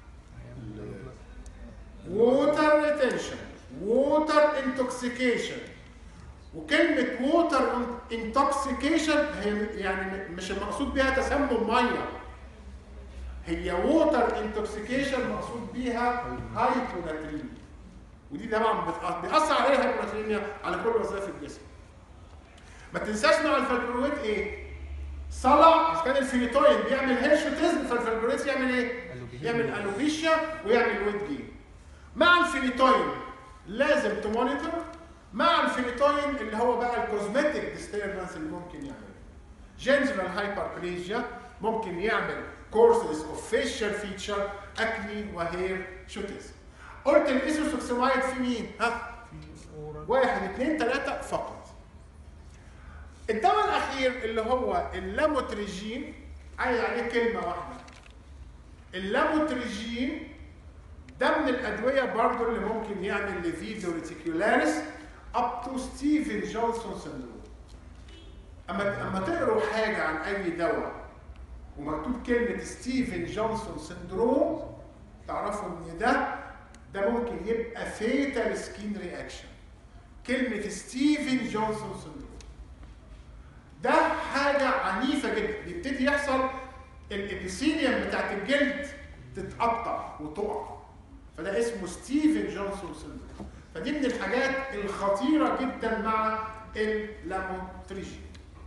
ووتر ريتنشن ووتر انتوكسيكيشن وكلمة ووتر انتوكسيكيشن هي يعني مش المقصود بيها تسمم ميه هي ووتر انتوكسيكيشن مقصود بيها هايبوناتريميا ودي طبعا بتأ- بيأثر عليها الهايبوناتريميا على كل وظائف الجسم ما تنساش مع الفالبرويت ايه؟ صلع اذا كان الفينيتوين بيعمل هيرشوتيزم فالفالبرويت يعمل ايه؟
ألوبيشيا.
يعمل الوبيشيا ويعمل ويت جين مع الفينيتوين لازم تمونيتور مع الفينيتوين اللي هو بقى الكوزمتيك ديستربنس اللي ممكن يعمله جنرال هايبربليجيا ممكن يعمل كورسز اوف فيشال فيتشر اكني وهير شوتيزم قلت الايسوسوكسمايد في مين؟ ها؟ واحد اثنين ثلاثة فقط. الدواء الأخير اللي هو اللاموتريجين عايز عليه كلمة واحدة. اللاموتريجين ده من الأدوية برضو اللي ممكن يعمل لفيدو ريتيكولاريس up to ستيفن جونسون سندروم. أما أما تقروا حاجة عن أي دواء ومكتوب كلمة ستيفن جونسون سندروم تعرفوا إن ده ده ممكن يبقى فيتال سكين رياكشن. كلمة ستيفن جونسون سندروم. ده حاجة عنيفة جدا بيبتدي يحصل الابيثيليوم بتاعت الجلد تتقطع وتقع فده اسمه ستيفن جونسون سندروم فدي من الحاجات الخطيرة جدا مع اللاموتريجين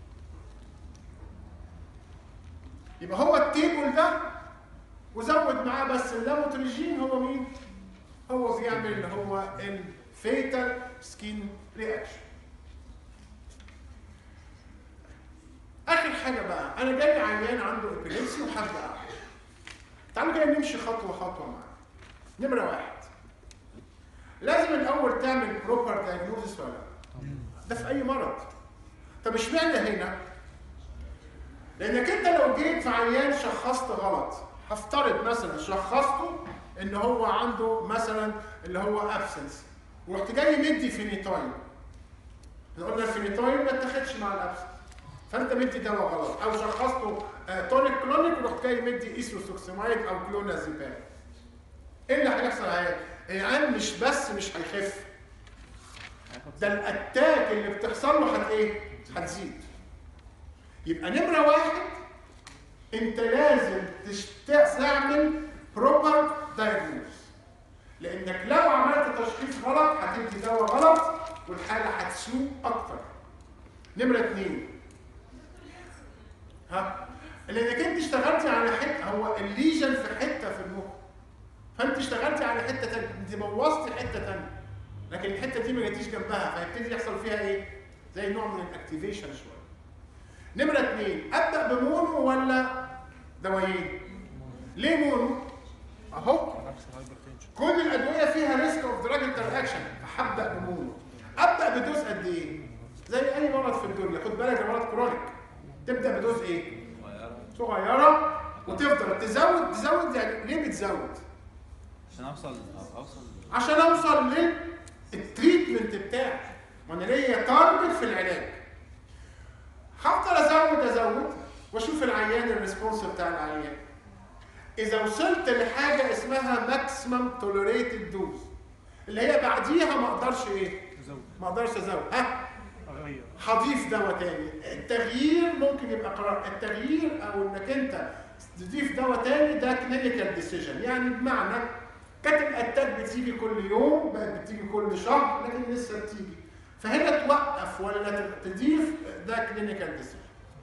يبقى هو التيبل ده وزود معاه بس اللاموتريجين هو مين؟ هو بيعمل اللي هو الفيتال سكين رياكشن اخر حاجه بقى انا جاي عيان عنده ابيليبسي وحد قاعد تعالوا كده نمشي خطوه خطوه معاه نمره واحد لازم الاول تعمل بروبر دايجنوزس ولا لا ده في اي مرض طب اشمعنى هنا لانك انت لو جيت في عيان شخصت غلط هفترض مثلا شخصته ان هو عنده مثلا اللي هو ابسنس ورحت جاي مدي فينيتوين احنا قلنا الفينيتوين ما اتاخدش مع الابسنس فانت مدي دواء غلط او شخصته آه، تونيك كلونيك ورحت جاي مدي ايسوسوكسيمايد او كلونازيبام ايه اللي هيحصل عليه؟ العيان مش بس مش هيخف ده الاتاك اللي بتحصل له هت ايه؟ هتزيد يبقى نمره واحد انت لازم تشت- تعمل بروبر دايجنوز لانك لو عملت تشخيص غلط هتدي دواء غلط والحاله هتسوء اكتر نمره اثنين ها لانك انت اشتغلتي على حته هو الليجن في حته في المخ فانت اشتغلتي على حته ثانيه انت بوظتي حته ثانيه لكن الحته دي ما جاتيش جنبها فيبتدي يحصل فيها ايه؟ زي نوع من الاكتيفيشن شويه. نمره اثنين ابدا بمونو ولا دوايين؟ ليه مونو؟ اهو كل الادويه فيها ريسك اوف دراج انتر اكشن فهبدا بمونو. ابدا بدوز قد ايه؟ زي اي مرض في الدنيا خد بالك يا مرض كرونيك تبدا بدوز ايه؟ صغيره وتفضل تزود تزود يعني ليه بتزود؟
عشان اوصل اوصل
عشان اوصل للتريتمنت بتاعي ما انا ليا تارجت في العلاج هفضل ازود ازود واشوف العيان الريسبونس بتاع العيان اذا وصلت لحاجه اسمها ماكسيمم توليريتد دوز اللي هي بعديها ما اقدرش ايه
زود
ما اقدرش ازود ها
اغير
هضيف دواء تاني التغيير ممكن يبقى قرار التغيير او انك انت تضيف دواء تاني ده كلينيكال ديسيجن يعني بمعنى كانت الاتاك بتيجي كل يوم بقت بتيجي كل شهر لكن لسه بتيجي فهنا توقف ولا تضيف ده كلينيكال ديسيجن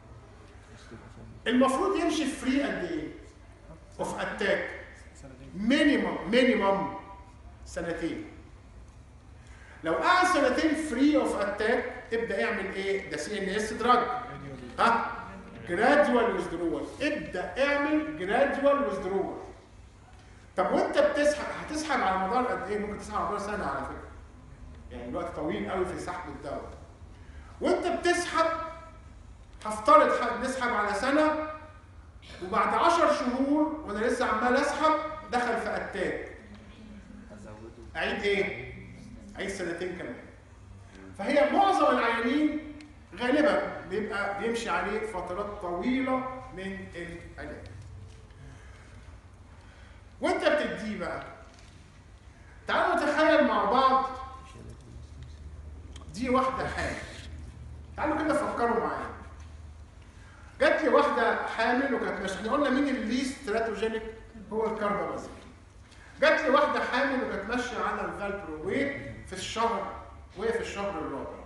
المفروض يمشي فري قد ايه؟ اوف اتاك
سنتين
مينيمم مينيمم سنتين لو قعد سنتين فري اوف اتاك ابدا اعمل ايه؟ ده سي ان اس دراج
راديو
ها جرادوال ويزدرول ابدا اعمل جرادوال ويزدرول طب وانت بتسحب هتسحب على مدار قد ايه؟ ممكن تسحب على مدار سنه على فكره يعني الوقت طويل قوي في سحب الدواء وانت بتسحب هفترض ح- نسحب على سنه وبعد 10 شهور وانا لسه عمال اسحب دخل في اتاك
ازوده
اعيد ايه؟ اعيد سنتين كمان. فهي معظم العيانين غالبا بيبقى بيمشي عليه فترات طويله من العلاج. وانت بتديه بقى تعالوا نتخيل مع بعض دي واحده حامل. تعالوا كده فكروا معايا. جات لي واحده حامل وكانت ماشيه احنا قلنا مين الليست تراتوجينيك هو الكربامازين. جات لي واحده حامل وكانت ماشيه على الفالبرويت في الشهر وهي في الشهر الرابع.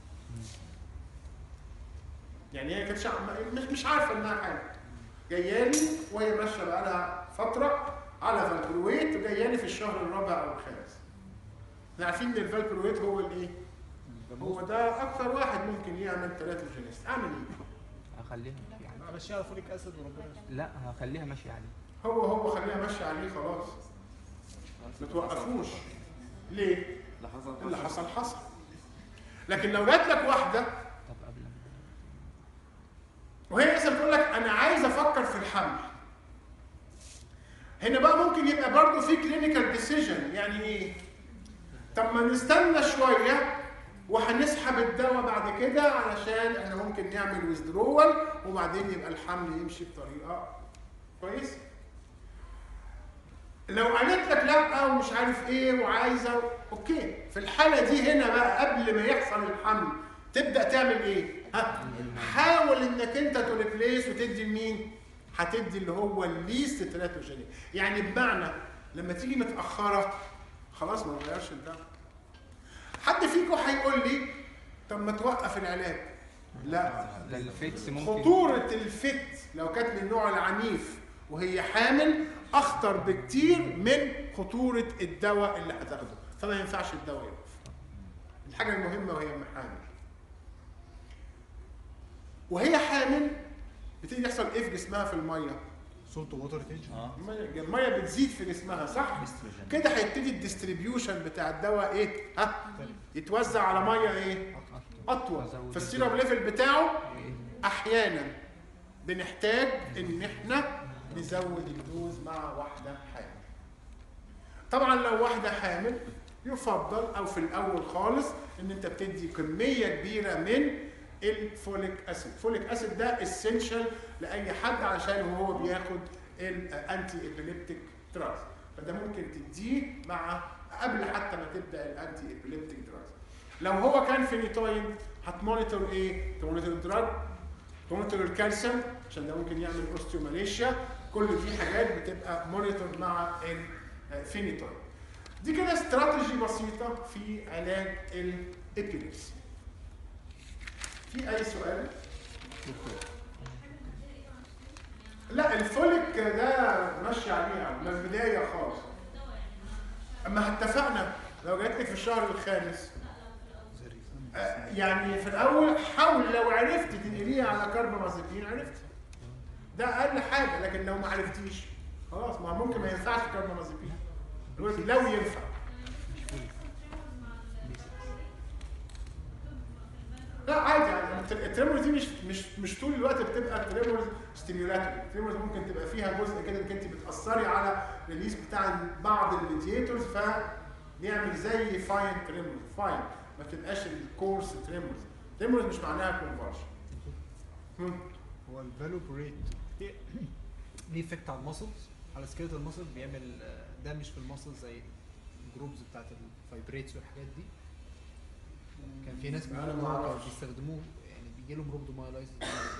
يعني هي كانتش عم- مش مش عارفه انها حامل. جايالي وهي ماشيه بقالها فتره على فالبرويت وجايالي في الشهر الرابع او الخامس. احنا عارفين ان الفالبرويت هو الايه؟ هو ده اكثر واحد ممكن يعمل تلاتوجينيست، اعمل ايه؟
هخليها ماشية عليه
امشيها على فوليك اسيد وربنا يستر.
لا هخليها ماشية عليه
هو هو خليها ماشيه عليه خلاص ما توقفوش ليه؟
اللي
اللي حصل حصل لكن لو جات لك واحده
طب قبل ما
وهي لسه بتقول لك انا عايز افكر في الحمل هنا بقى ممكن يبقى برضه في كلينيكال ديسيجن يعني ايه طب ما نستنى شويه وهنسحب الدواء بعد كده علشان احنا ممكن نعمل ويزدرول وبعدين يبقى الحمل يمشي بطريقه كويسه لو قالت لك لا ومش عارف ايه وعايزه اوكي في الحاله دي هنا بقى قبل ما يحصل الحمل تبدا تعمل ايه؟ ها حاول انك انت تريبليس وتدي لمين؟ هتدي اللي هو الليست تراتوجينيك يعني بمعنى لما تيجي متاخره خلاص ما تغيرش الدواء حد فيكم هيقول لي طب ما توقف العلاج لا
لا الفيكس ممكن
خطورة الفت لو كانت من النوع العنيف وهي حامل أخطر بكتير من خطورة الدواء اللي هتاخده فما ينفعش الدواء يقف الحاجة المهمة وهي أم حامل وهي حامل بتيجي يحصل ايه في جسمها في الميه؟
صوت ووتر تنشن
اه
الميه المية بتزيد في جسمها صح؟ كده هيبتدي الديستريبيوشن بتاع الدواء ايه؟ ها؟ يتوزع على ميه ايه؟ اطول
أزود
فالسيرم ليفل بتاعه
إيه؟
احيانا بنحتاج ان احنا نزود الدوز مع واحده حامل طبعا لو واحده حامل يفضل او في الاول خالص ان انت بتدي كميه كبيره من الفوليك اسيد الفوليك اسيد ده اسينشال لاي حد عشان وهو بياخد الانتي ابيليبتيك دراجز فده ممكن تديه مع قبل حتى ما تبدا الانتي ابيليبتيك دراجز لو هو كان فينيتوين هتمونيتور ايه؟ تمونيتور الدراج تمونيتور الكالسيوم عشان ده ممكن يعمل اوستيوماليشيا كل دي حاجات بتبقى مونيتور مع الفينيتوين دي كده استراتيجي بسيطه في علاج ابيليبسي في اي سؤال لا الفوليك ده ماشي عليها من البدايه خالص اما اتفقنا لو جات لك في الشهر الخامس آه، يعني في الاول حاول لو عرفت تنقليها على كربامازepine عرفت ده اقل حاجه لكن لو ما عرفتيش خلاص ما ممكن ما ينفعش كربامازepine دلوقتي لو ينفع لا عادي يعني الت- التريمورز دي مش مش مش طول الوقت بتبقى التريمورز ستيميولاتوري التريمورز ممكن تبقى فيها جزء كده انك انت بتاثري على الريليس بتاع بعض الميدياتورز فبيعمل زي فاين تريمورز فاين ما بتبقاش الكورس تريمورز تريمورز مش معناها كونفرشن
هو الفالو بريت ليه افكت على المسلز على سكيلتال المسل بيعمل دامج في المسل زي الجروبز بتاعت الفايبريتس والحاجات دي كان في ناس
أنا
بيقولوا
ما
إن هو كانوا
أعرفش.
بيستخدموه يعني بيجي لهم روبدومايلايزز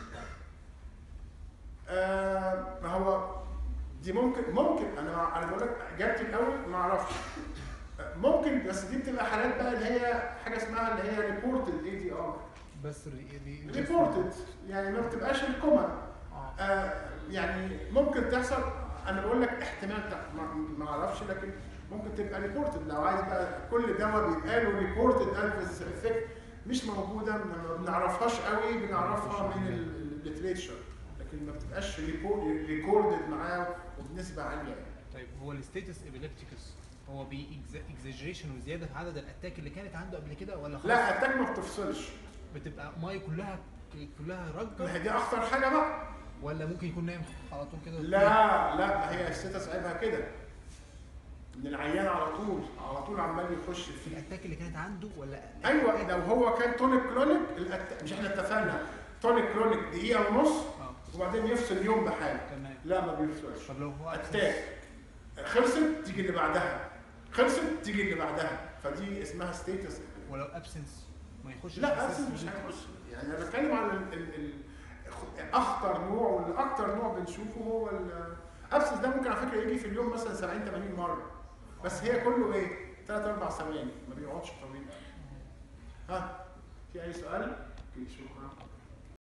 آه ما هو دي ممكن ممكن انا انا بقول لك اجابتي الاول ما اعرفش آه، ممكن بس دي بتبقى حالات بقى اللي هي حاجه اسمها اللي هي ريبورتد اي دي ار
بس ري- ري-
ريبورتد يعني ما بتبقاش الكومن
آه.
آه يعني ممكن تحصل انا بقول لك احتمال تحصل ما- ما اعرفش لكن ممكن تبقى ريبورتد لو عايز بقى كل دواء بيبقى له ريبورتد الفيس افكت مش موجوده ما ما بنعرفهاش قوي بنعرفها من الليتريتشر لكن ما بتبقاش ريكوردد معاه وبنسبه عاليه يعني.
طيب هو الستيتس ايبيليبتيكس هو بي اكزاجريشن وزياده في عدد الاتاك اللي كانت عنده قبل كده ولا خلاص
لا اتاك ما بتفصلش
بتبقى ماي كلها كلها
ما
رجه
هي دي اخطر حاجه بقى
ولا ممكن يكون نايم على طول كده
لا لا ما هي الستة عيبها كده ان العيان على طول على طول عمال يخش
في
فيه
الاتاك اللي كانت عنده ولا
ايوه لو هو كان تونيك كلونيك الأت... مش احنا اتفقنا تونيك كلونيك دقيقه ونص
اه
وبعدين يفصل يوم بحاله
تمام
لا ما بيفصلش
طب لو هو
اتاك خلصت تيجي اللي بعدها خلصت تيجي اللي بعدها فدي اسمها ستيتس
ولو ابسنس ما يخش
لا اسف مش هيخش يعني انا بتكلم عن ال... ال... ال... اخطر نوع والاكتر نوع بنشوفه هو الابسس ده ممكن على فكره يجي في اليوم مثلا 70 80 مره بس هي كله ايه 3 4 ثواني ما بيقعدش طويل ها في اي سؤال؟ اوكي شكرا